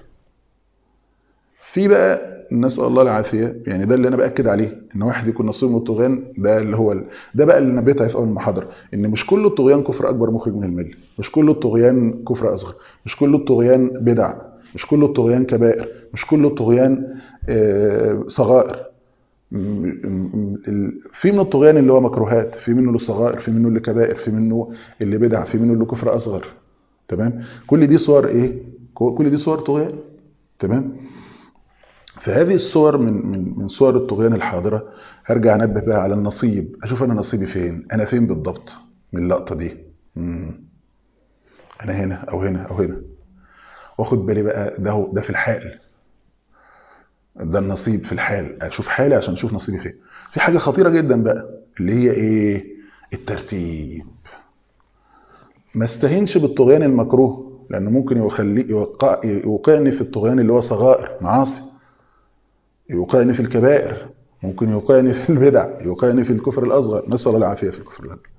في بقى نسأل الله العافية يعني ده اللي أنا بأكد عليه إن واحد يكون نصيبه من الطغيان ده اللي هو ده بقى اللي نبيت عليه في أول المحاضرة إن مش كل الطغيان كفر أكبر مخرج من الملة مش كل الطغيان كفر أصغر مش كل الطغيان بدع مش كل الطغيان كبائر مش كل الطغيان آه، صغائر م- م- ال- في من الطغيان اللي هو مكروهات في منه اللي صغائر في منه اللي كبائر في منه اللي بدع في منه اللي كفر أصغر تمام كل دي صور إيه كل دي صور طغيان تمام فهذه الصور من من من صور الطغيان الحاضره هرجع انبه بقى على النصيب اشوف انا نصيبي فين انا فين بالضبط من اللقطه دي مم. انا هنا او هنا او هنا واخد بالي بقى ده هو ده في الحال ده النصيب في الحال اشوف حالي عشان اشوف نصيبي فين في حاجه خطيره جدا بقى اللي هي ايه الترتيب ما استهينش بالطغيان المكروه لانه ممكن يخلي يوقع يوقعني في الطغيان اللي هو صغائر معاصي يوقعني في الكبائر ممكن يوقعني في البدع يوقعني في الكفر الأصغر نسأل الله العافية في الكفر الأكبر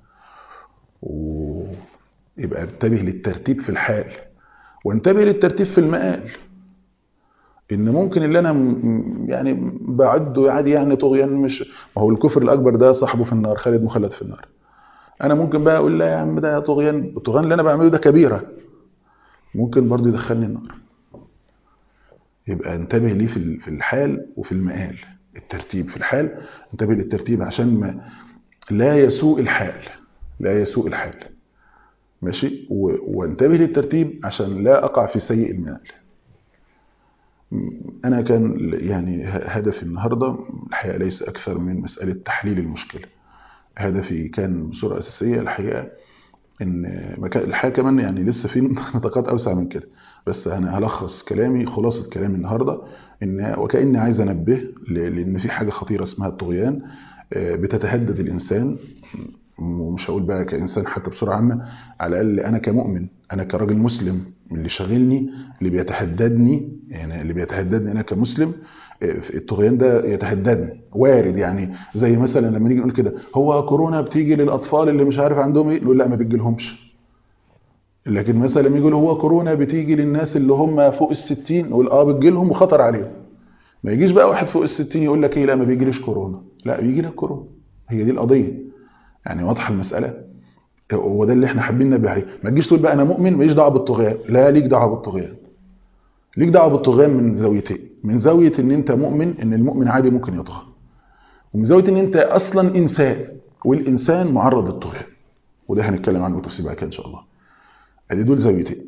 ويبقى انتبه للترتيب في الحال وانتبه للترتيب في المآل ان ممكن اللي انا م- يعني بعده عادي يعني طغيان مش ما هو الكفر الاكبر ده صاحبه في النار خالد مخلد في النار انا ممكن بقى اقول لا يا عم ده طغيان الطغيان اللي انا بعمله ده كبيره ممكن برضه يدخلني النار يبقى انتبه ليه في ال- في الحال وفي المآل الترتيب في الحال انتبه للترتيب عشان ما لا يسوء الحال لا يسوء الحال ماشي و- وانتبه للترتيب عشان لا اقع في سيء المآل م- انا كان يعني ه- هدفي النهارده الحقيقه ليس اكثر من مساله تحليل المشكله هدفي كان بصوره اساسيه الحقيقه ان مكان الحقيقه كمان يعني لسه في نطاقات اوسع من كده بس انا هلخص كلامي خلاصه كلامي النهارده ان وكاني عايز انبه ل- لان في حاجه خطيره اسمها الطغيان بتتهدد الانسان ومش هقول بقى كانسان حتى بصوره عامه على الاقل انا كمؤمن انا كراجل مسلم اللي شاغلني اللي بيتهددني يعني اللي بيتهددني انا كمسلم الطغيان ده يتهددني وارد يعني زي مثلا لما نيجي نقول كده هو كورونا بتيجي للاطفال اللي مش عارف عندهم ايه نقول لا ما بتجيلهمش لكن مثلا لما يقول هو كورونا بتيجي للناس اللي هم فوق الستين نقول اه بتجيلهم وخطر عليهم ما يجيش بقى واحد فوق الستين يقول لك ايه لا ما بيجيليش كورونا لا بيجي لك كورونا هي دي القضيه يعني واضحه المساله هو ده اللي احنا حابين ننبه عليه ما تجيش تقول بقى انا مؤمن ماليش دعوه بالطغيان لا ليك دعوه بالطغيان ليك دعوه بالطغيان من زاويتين من زاويه ان انت مؤمن ان المؤمن عادي ممكن يطغى ومن زاويه ان انت اصلا انسان والانسان معرض للطغيان وده هنتكلم عنه بالتفصيل بعد كده ان شاء الله ادي دول زاويتين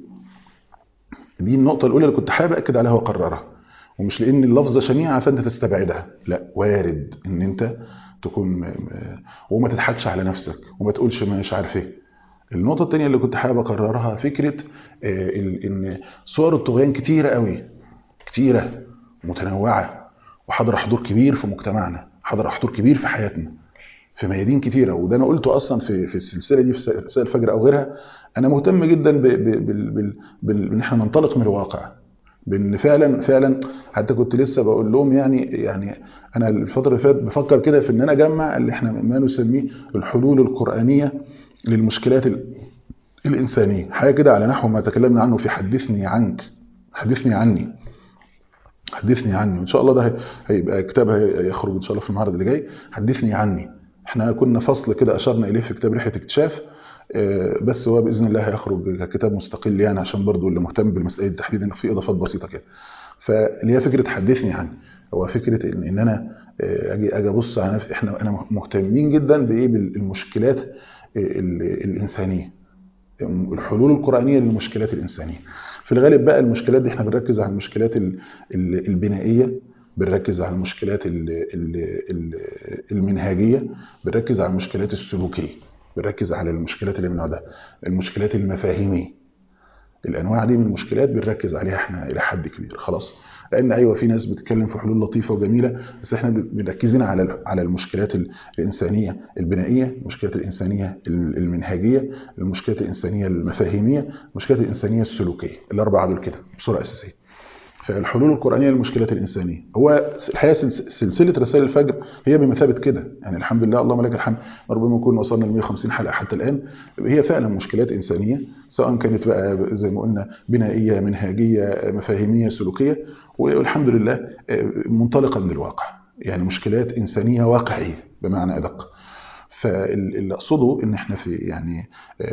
دي النقطه الاولى اللي كنت حابب اكد عليها واقررها ومش لان اللفظه شنيعه فانت تستبعدها لا وارد ان انت تكون وما تضحكش على نفسك وما تقولش مش عارف ايه النقطه الثانيه اللي كنت حابب اقررها فكره ان صور الطغيان كتيره قوي كتيره متنوعه وحضر حضور كبير في مجتمعنا حضر حضور كبير في حياتنا في ميادين كتيره وده انا قلته اصلا في في السلسله دي في رسائل الفجر او غيرها انا مهتم جدا بان احنا ننطلق من الواقع بان فعلا فعلا حتى كنت لسه بقول لهم يعني يعني انا الفتره اللي فاتت بفكر كده في ان انا اجمع اللي احنا ما نسميه الحلول القرانيه للمشكلات الانسانيه حاجه كده على نحو ما تكلمنا عنه في حدثني عنك حدثني عني حدثني عني وان شاء الله ده هيبقى كتاب هيخرج ان شاء الله في المعرض اللي جاي حدثني عني احنا كنا فصل كده اشرنا اليه في كتاب رحله اكتشاف بس هو باذن الله هيخرج ككتاب مستقل يعني عشان برضو اللي مهتم بالمسائل دي تحديدا في اضافات بسيطه كده فاللي هي فكره حدثني عني هو فكره ان, إن انا اجي اجي ابص على نفسي احنا انا مهتمين جدا بايه بالمشكلات الانسانيه الحلول القرانيه للمشكلات الانسانيه في الغالب بقى المشكلات دي احنا بنركز على المشكلات البنائيه بنركز على المشكلات المنهجيه بنركز على المشكلات السلوكيه بنركز على المشكلات اللي من النوع ده المشكلات المفاهيميه الانواع دي من المشكلات بنركز عليها احنا الى حد كبير خلاص لان ايوه في ناس بتتكلم في حلول لطيفه وجميله بس احنا مركزين على على المشكلات الانسانيه البنائيه المشكلات الانسانيه المنهجيه المشكلات الانسانيه المفاهيميه المشكلات الانسانيه السلوكيه الاربعه دول كده بصوره اساسيه فالحلول القرآنية للمشكلات الإنسانية هو الحقيقة سلسلة رسائل الفجر هي بمثابة كده يعني الحمد لله اللهم لك الحمد ربما نكون وصلنا ل 150 حلقة حتى الآن هي فعلا مشكلات إنسانية سواء كانت بقى زي ما قلنا بنائية منهجية مفاهيمية سلوكية والحمد لله منطلقة من الواقع يعني مشكلات إنسانية واقعية بمعنى أدق فاللي اقصده ان احنا في يعني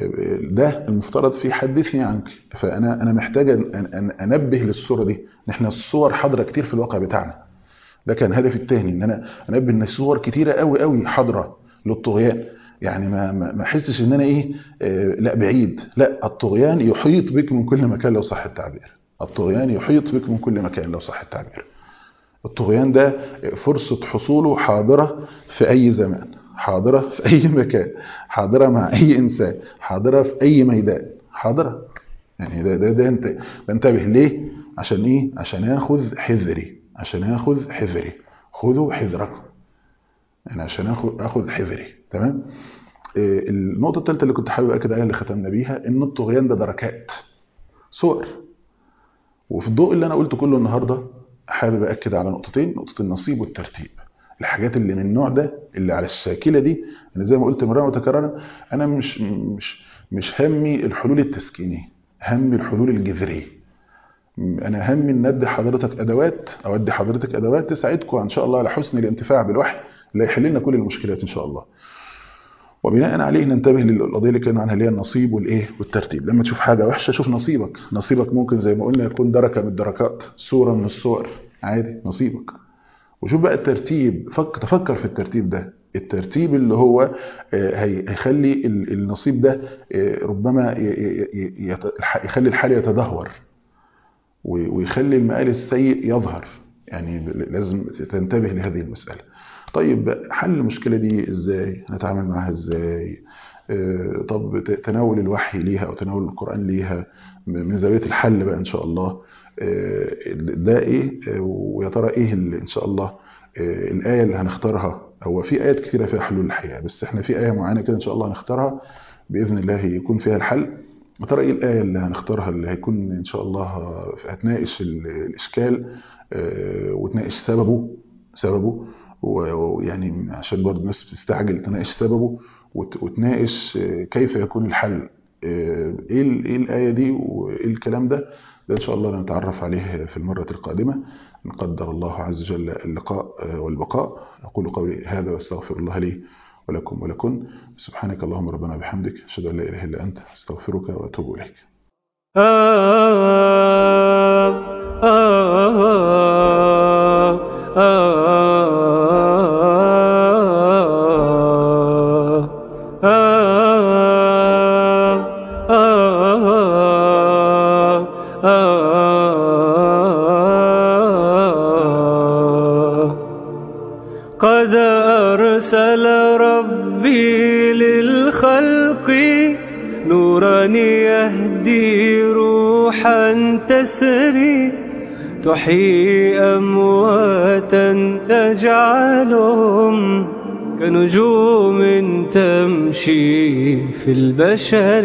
ده المفترض في حدثني عنك فانا انا محتاج ان انبه للصوره دي ان احنا الصور حاضره كتير في الواقع بتاعنا ده كان هدفي الثاني ان انا انبه ان الصور كتيره قوي قوي حاضره للطغيان يعني ما ما احسش ان انا ايه آه لا بعيد لا الطغيان يحيط بك من كل مكان لو صح التعبير الطغيان يحيط بك من كل مكان لو صح التعبير الطغيان ده فرصه حصوله حاضره في اي زمان حاضرة في أي مكان حاضرة مع أي إنسان حاضرة في أي ميدان حاضرة يعني ده ده ده انت بنتبه ليه عشان ايه عشان ياخذ حذري عشان ياخذ حذري خذوا حذركم يعني عشان اخذ اخذ حذري تمام إيه النقطة الثالثة اللي كنت حابب أكد عليها اللي ختمنا بيها إن الطغيان ده دركات صور وفي الضوء اللي أنا قلته كله النهاردة حابب أكد على نقطتين نقطة النصيب والترتيب الحاجات اللي من النوع ده اللي على الشاكله دي انا زي ما قلت مره متكرره انا مش مش مش همي الحلول التسكينيه همي الحلول الجذريه انا همي ان ادي حضرتك ادوات او ادي حضرتك ادوات تساعدكم ان شاء الله على حسن الانتفاع بالوحي اللي هيحل لنا كل المشكلات ان شاء الله وبناء عليه ننتبه للقضيه اللي كانوا عنها اللي هي النصيب والايه والترتيب لما تشوف حاجه وحشه شوف نصيبك نصيبك ممكن زي ما قلنا يكون دركه من الدركات صوره من الصور عادي نصيبك وشوف بقى الترتيب فك تفكر في الترتيب ده الترتيب اللي هو هيخلي النصيب ده ربما يخلي الحال يتدهور ويخلي المآل السيء يظهر يعني لازم تنتبه لهذه المسألة طيب حل المشكلة دي ازاي نتعامل معها ازاي طب تناول الوحي ليها او تناول القرآن ليها من زاوية الحل بقى ان شاء الله ده ايه ويا ترى ايه اللي ان شاء الله آه، الآية اللي هنختارها هو في آيات كثيرة فيها حلول الحقيقة بس احنا في آية معينة كده إن شاء الله هنختارها بإذن الله يكون فيها الحل يا ترى إيه الآية اللي هنختارها اللي هيكون إن شاء الله هتناقش ال- الإشكال آه، وتناقش سببه سببه و- ويعني عشان برضه الناس بتستعجل تناقش سببه وت- وتناقش آه، كيف يكون الحل آه، ايه ال- ايه الايه دي وايه الكلام ده ده ان شاء الله نتعرف عليه في المره القادمه ان قدر الله عز وجل اللقاء آه، والبقاء اقول قولي هذا واستغفر الله لي ولكم ولكن سبحانك اللهم ربنا وبحمدك اشهد ان لا اله الا انت استغفرك واتوب اليك قد أرسل ربي للخلق نورا يهدي روحا تسري تحيي أمواتا تجعلهم كنجوم تمشي في البشر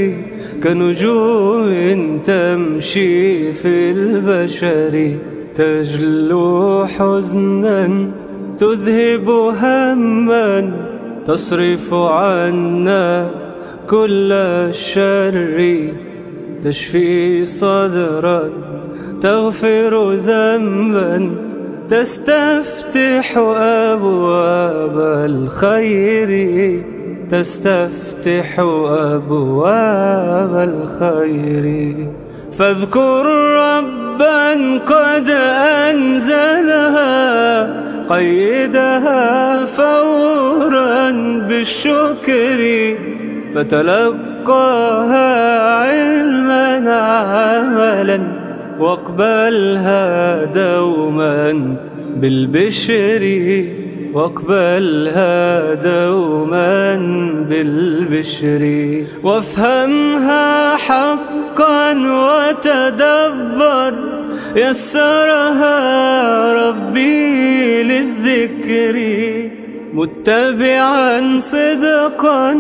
كنجوم تمشي في البشر تجلو حزنا تذهب هما تصرف عنا كل الشر تشفي صدرا تغفر ذنبا تستفتح أبواب الخير تستفتح أبواب الخير فاذكر ربا قد أنزلها قيدها فورا بالشكر فتلقاها علما عملا واقبلها دوما بالبشر واقبلها دوما بالبشر وافهمها حقا وتدبر يسرها ربي للذكر متبعا صدقا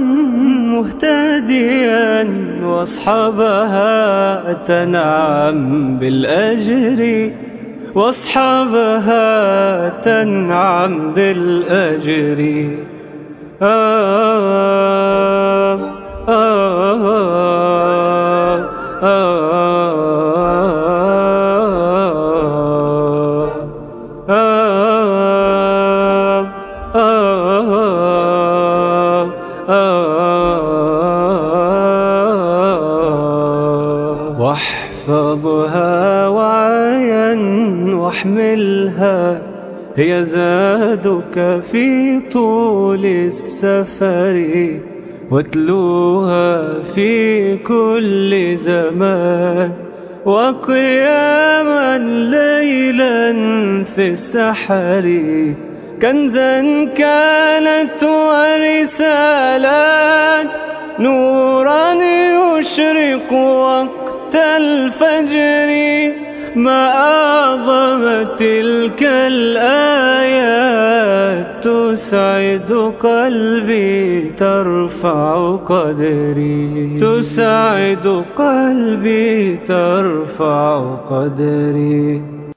مهتديا واصحابها تنعم بالأجر واصحابها تنعم بالأجر آه آه آه واحفظها وعيا واحملها هي زادك في طول السفر واتلوها في كل زمان وقياما ليلا في السحر كنزا كانت ورسالات نورا يشرق وقت الفجر ما أعظم تلك الآيات تسعد قلبي ترفع قدري تسعد قلبي ترفع قدري